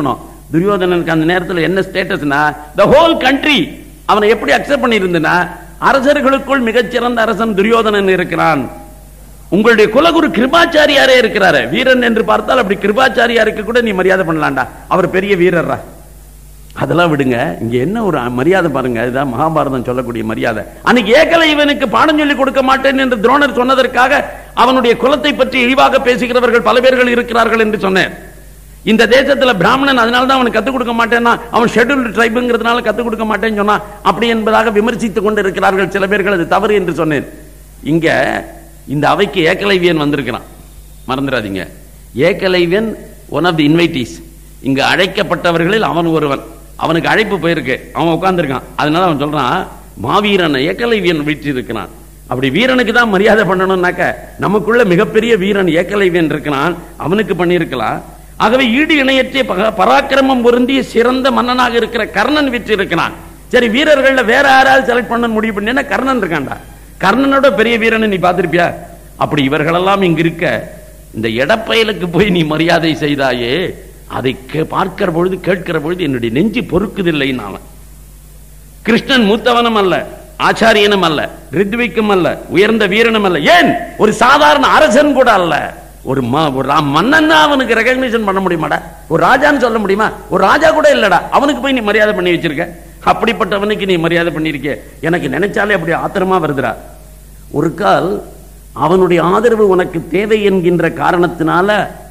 துரியோதனனுக்கு அந்த நேரத்தில் என்ன ஸ்டேட்டஸ்னா த ஹோல் கண்ட்ரி அவனை எப்படி அக்செப்ட் பண்ணியிருந்தனா அரசர்களுக்குள் மிகச்சிறந்த அரசன் துரியோதனன் இருக்கிறான் உங்களுடைய குலகுரு கிருபாச்சாரியாரே இருக்கிறாரு வீரன் என்று பார்த்தால் அப்படி கிருபாச்சாரியாருக்கு கூட நீ மரியாதை பண்ணலாம்டா அவர் பெரிய வீரர்ரா அதெல்லாம் விடுங்க இங்க என்ன ஒரு மரியாதை பாருங்க இதுதான் மகாபாரதம் சொல்லக்கூடிய மரியாதை அன்னைக்கு ஏகலை இவனுக்கு பாடம் சொல்லி கொடுக்க மாட்டேன் என்று துரோணர் சொன்னதற்காக அவனுடைய குலத்தை பற்றி இழிவாக பேசுகிறவர்கள் பல பேர்கள் இருக்கிறார்கள் என்று சொன்னேன் இந்த தேசத்துல பிராமணன் அதனால தான் அவனுக்கு கத்துக் கொடுக்க மாட்டேன்னா அவன் ஷெட்யூல்டு ட்ரைபுங்கிறதுனால கத்துக் கொடுக்க மாட்டேன்னு சொன்னா அப்படி என்பதாக விமர்சித்துக் கொண்டு இருக்கிறார்கள் சில பேர்கள் அது தவறு என்று சொன்னேன் இங்க இந்த அவைக்கு ஏகலைவியன் வந்திருக்கிறான் மறந்துடாதீங்க ஏகலைவியன் ஒன் ஆஃப் தி இன்வைட்டீஸ் இங்க அழைக்கப்பட்டவர்களில் அவன் ஒருவன் அவனுக்கு அழைப்பு போயிருக்கு அவன் உட்கார்ந்திருக்கான் அதனால அவன் சொல்றான் மாவீரன் ஏகலைவியன் வீற்றிருக்கிறான் அப்படி வீரனுக்கு தான் மரியாதை பண்ணணும்னாக்க நமக்குள்ள மிகப்பெரிய வீரன் ஏகலைவியன் இருக்கிறான் அவனுக்கு பண்ணியிருக்கலாம் ஆகவே ஈடு இணையற்ற பக- பராக்கிரமம் பொருந்திய சிறந்த மன்னனாக இருக்கிற கர்ணன் வீற்றிருக்கிறான் சரி வீரர்கள்ல வேற யாராவது செலக்ட் பண்ண முடிவு பண்ணினா கர்ணன் இருக்கான்டா கர்ணனோட பெரிய வீரனை நீ பார்த்திருப்பியா அப்படி இவர்களெல்லாம் இங்க இருக்க இந்த எடப்பயலுக்கு போய் நீ மரியாதை செய்தாயே அதை கே- பார்க்கிற பொழுது கேட்கிற பொழுது என்னுடைய நெஞ்சு பொறுக்குதில்லை நான் கிருஷ்ணன் மூத்தவனும் அல்ல ஆச்சாரியனும் அல்ல ரித்விக்கும் அல்ல உயர்ந்த வீரனும் அல்ல ஏன் ஒரு சாதாரண அரசன் கூட அல்ல ஒரு ம- ஒரு ரா- மன்னன்னா அவனுக்கு ரெகக்னிஷன் பண்ண முடியுமாடா ஒரு ராஜான்னு சொல்ல முடியுமா ஒரு ராஜா கூட இல்லடா அவனுக்கு போய் நீ மரியாதை பண்ணி வச்சிருக்க அப்படிப்பட்டவனுக்கு நீ மரியாதை பண்ணிருக்க எனக்கு நினைச்சாலே அப்படி ஆத்திரமா வருதுடா ஒரு கால் அவனுடைய ஆதரவு உனக்கு தேவை என்கின்ற காரணத்தினால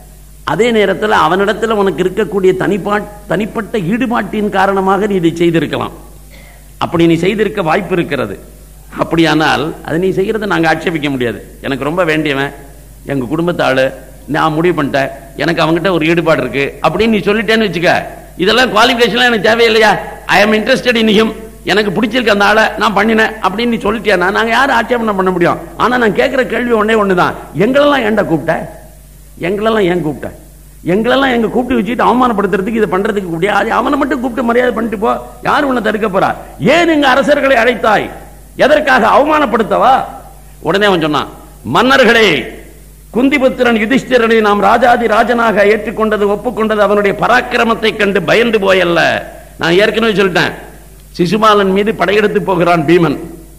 அதே நேரத்தில் அவனிடத்தில் உனக்கு இருக்கக்கூடிய தனிப்பா தனிப்பட்ட ஈடுபாட்டின் காரணமாக நீ இதை செய்திருக்கலாம் அப்படி நீ செய்திருக்க வாய்ப்பு இருக்கிறது அப்படியானால் அதை நீ செய்யறதை நாங்க ஆட்சேபிக்க முடியாது எனக்கு ரொம்ப வேண்டியவன் எங்க குடும்பத்து ஆளு நான் முடிவு பண்ணிட்டேன் எனக்கு அவங்ககிட்ட ஒரு ஈடுபாடு இருக்கு அப்படின்னு நீ சொல்லிட்டேன்னு வச்சுக்க இதெல்லாம் குவாலிஃபிகேஷன்லாம் எனக்கு தேவையில்லையா ஐ அம் இன்ட்ரெஸ்டட் இன் ஹிம் எனக்கு பிடிச்சிருக்க அந்த ஆளை நான் பண்ணினேன் அப்படின்னு நீ சொல்லிட்டியானா நாங்க யாரும் ஆட்சேபனை பண்ண முடியும் ஆனா நான் கேட்கிற கேள்வி ஒண்ணே ஒண்ணுதான் எங்களெல்லாம் ஏன்டா கூப்பிட்ட எங்களெல்லாம் ஏன் கூப்பிட்ட எங்களெல்லாம் எங்க கூப்பிட்டு வச்சுட்டு அவமானப்படுத்துறதுக்கு இதை பண்றதுக்கு முடியாது அவனை மட்டும் கூப்பிட்டு மரியாதை பண்ணிட்டு போ யார் உன்னை தடுக்க போறா ஏன் இங்க அரசர்களை அழைத்தாய் எதற்காக அவமானப்படுத்தவா உடனே அவன் சொன்னான் மன்னர்களே குந்திபுத்திரன் யுதிஷ்டிரனை நாம் ராஜாதி ராஜனாக ஏற்றுக்கொண்டது ஒப்புக்கொண்டது அவனுடைய பராக்கிரமத்தை கண்டு பயந்து போயல்ல நான் ஏற்கனவே சொல்லிட்டேன் சிசுபாலன் மீது படையெடுத்து போகிறான் பீமன்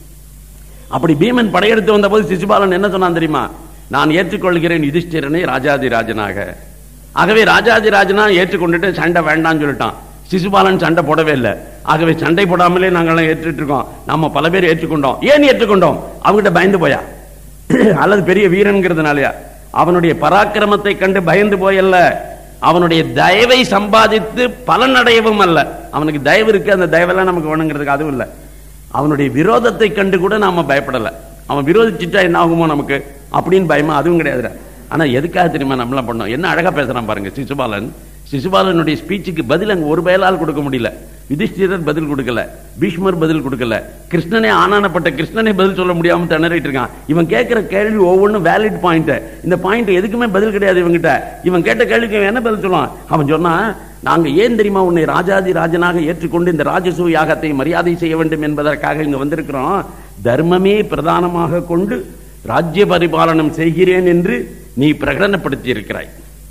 அப்படி பீமன் படையெடுத்து வந்தபோது சிசுபாலன் என்ன சொன்னான் தெரியுமா நான் ஏற்றுக்கொள்கிறேன் யுதிஷ்டிரனை ராஜாதி ராஜனாக ஆகவே ராஜாதி ராஜனா ஏற்றுக்கொண்டுட்டு சண்டை வேண்டாம்னு சொல்லிட்டான் சிசுபாலன் சண்டை போடவே இல்லை ஆகவே சண்டை போடாமலே நாங்கெல்லாம் ஏற்றுட்டு இருக்கோம் நம்ம பல பேர் ஏற்றுக்கொண்டோம் ஏன் ஏற்றுக்கொண்டோம் அவங்ககிட்ட பயந்து போயா அல்லது பெரிய வீரன்கிறதுனாலயா அவனுடைய பராக்கிரமத்தை கண்டு பயந்து போயல்ல அவனுடைய தயவை சம்பாதித்து பலன் அடையவும் அல்ல அவனுக்கு தயவு இருக்கு அந்த தயவெல்லாம் நமக்கு வேணுங்கிறதுக்கு அதுவும் இல்லை அவனுடைய விரோதத்தை கண்டு கூட நாம பயப்படல அவன் விரோதிச்சுட்டா என்ன ஆகுமோ நமக்கு அப்படின்னு பயமா அதுவும் கிடையாதுடா ஆனா எதுக்காக தெரியுமா நம்மளாம் பண்ணோம் என்ன அழகா பேசுறான் பாருங்க சிசுபாலன் சிசுபாலனுடைய ஸ்பீச்சுக்கு பதில் அங்க ஒரு பயலால் கொடுக்க முடியல யுதிஷ்டிரர் பதில் கொடுக்கல பீஷ்மர் பதில் கொடுக்கல கிருஷ்ணனே ஆனானப்பட்ட கிருஷ்ணனே பதில் சொல்ல முடியாம திணறிட்டு இருக்கான் இவன் கேட்கிற கேள்வி ஒவ்வொன்றும் வேலிட் பாயிண்ட் இந்த பாயிண்ட் எதுக்குமே பதில் கிடையாது இவங்கிட்ட இவன் கேட்ட கேள்விக்கு இவன் என்ன பதில் சொல்லுவான் அவன் சொன்னா நாங்க ஏன் தெரியுமா உன்னை ராஜாதி ராஜனாக ஏற்றுக்கொண்டு இந்த ராஜசூ யாகத்தை மரியாதை செய்ய வேண்டும் என்பதற்காக இங்க வந்திருக்கிறோம் தர்மமே பிரதானமாக கொண்டு ராஜ்ய பரிபாலனம் செய்கிறேன் என்று நீ பிரகடனப்படுத்தி இருக்கிறாய்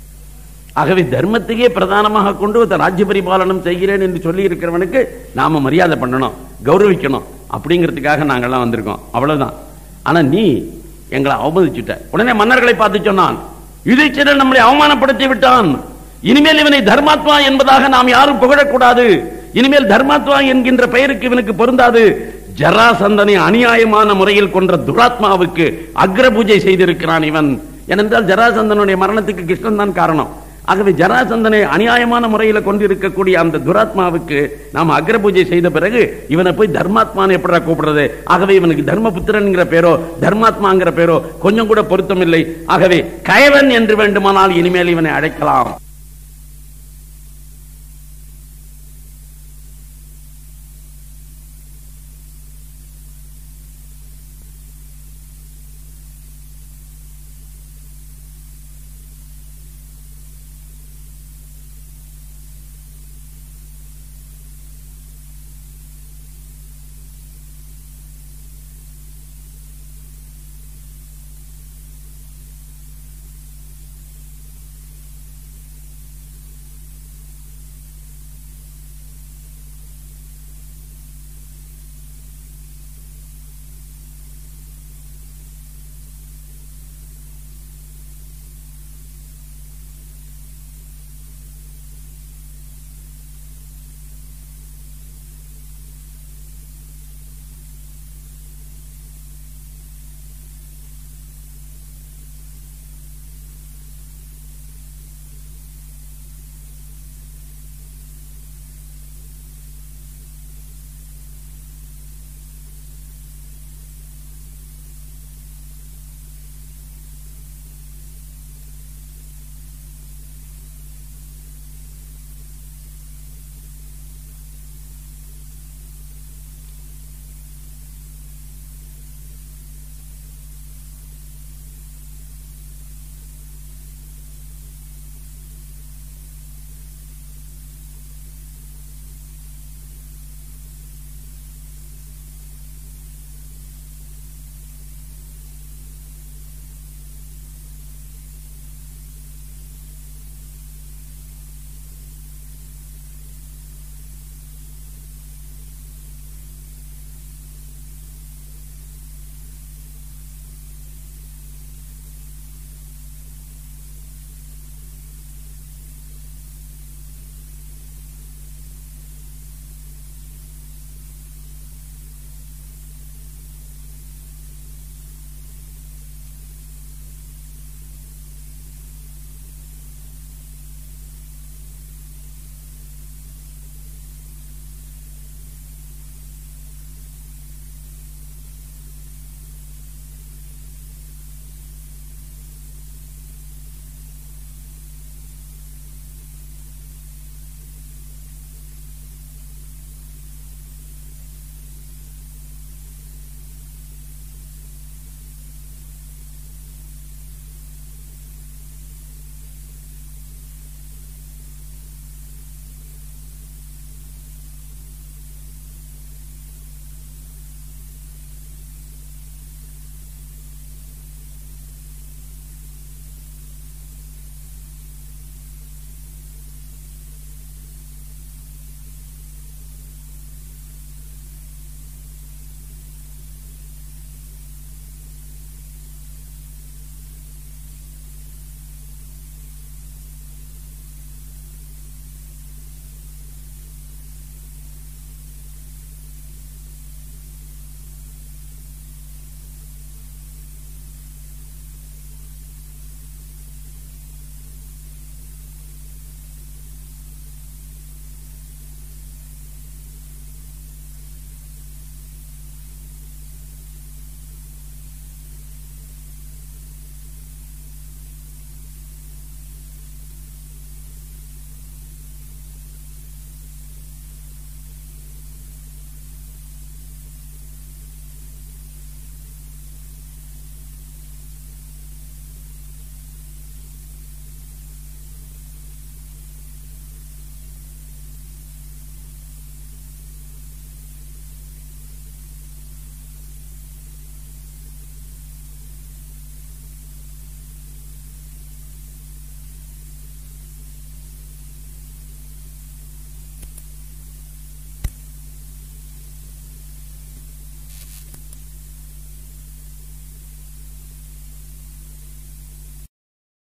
ஆகவே தர்மத்தையே பிரதானமாக கொண்டு இந்த ராஜ்ய பரிபாலனம் செய்கிறேன் என்று சொல்லி இருக்கிறவனுக்கு நாம மரியாதை பண்ணணும் கௌரவிக்கணும் அப்படிங்கிறதுக்காக நாங்கெல்லாம் வந்திருக்கோம் அவ்வளவுதான் ஆனா நீ எங்களை அவமதிச்சுட்ட உடனே மன்னர்களை பார்த்து சொன்னான் யுதிஷ்டிரன் நம்மளை அவமானப்படுத்தி விட்டான் இனிமேல் இவனை தர்மாத்மா என்பதாக நாம் யாரும் புகழக்கூடாது இனிமேல் தர்மாத்மா என்கின்ற பெயருக்கு இவனுக்கு பொருந்தாது ஜராசந்தனை அநியாயமான முறையில் கொன்ற துராத்மாவுக்கு அக்ர பூஜை செய்திருக்கிறான் இவன் ஏனென்றால் ஜராசந்தனுடைய மரணத்துக்கு கிருஷ்ணன் தான் காரணம் ஆகவே ஜராசந்தனை அநியாயமான முறையில கொண்டிருக்கக்கூடிய அந்த துராத்மாவுக்கு நாம் அக்ர பூஜை செய்த பிறகு இவனை போய் தர்மாத்மான்னு எப்படா கூப்பிடுறது ஆகவே இவனுக்கு தர்மபுத்திரன்கிற பேரோ தர்மாத்மாங்கிற பேரோ கொஞ்சம் கூட பொருத்தமில்லை ஆகவே கயவன் என்று வேண்டுமானால் இனிமேல் இவனை அழைக்கலாம்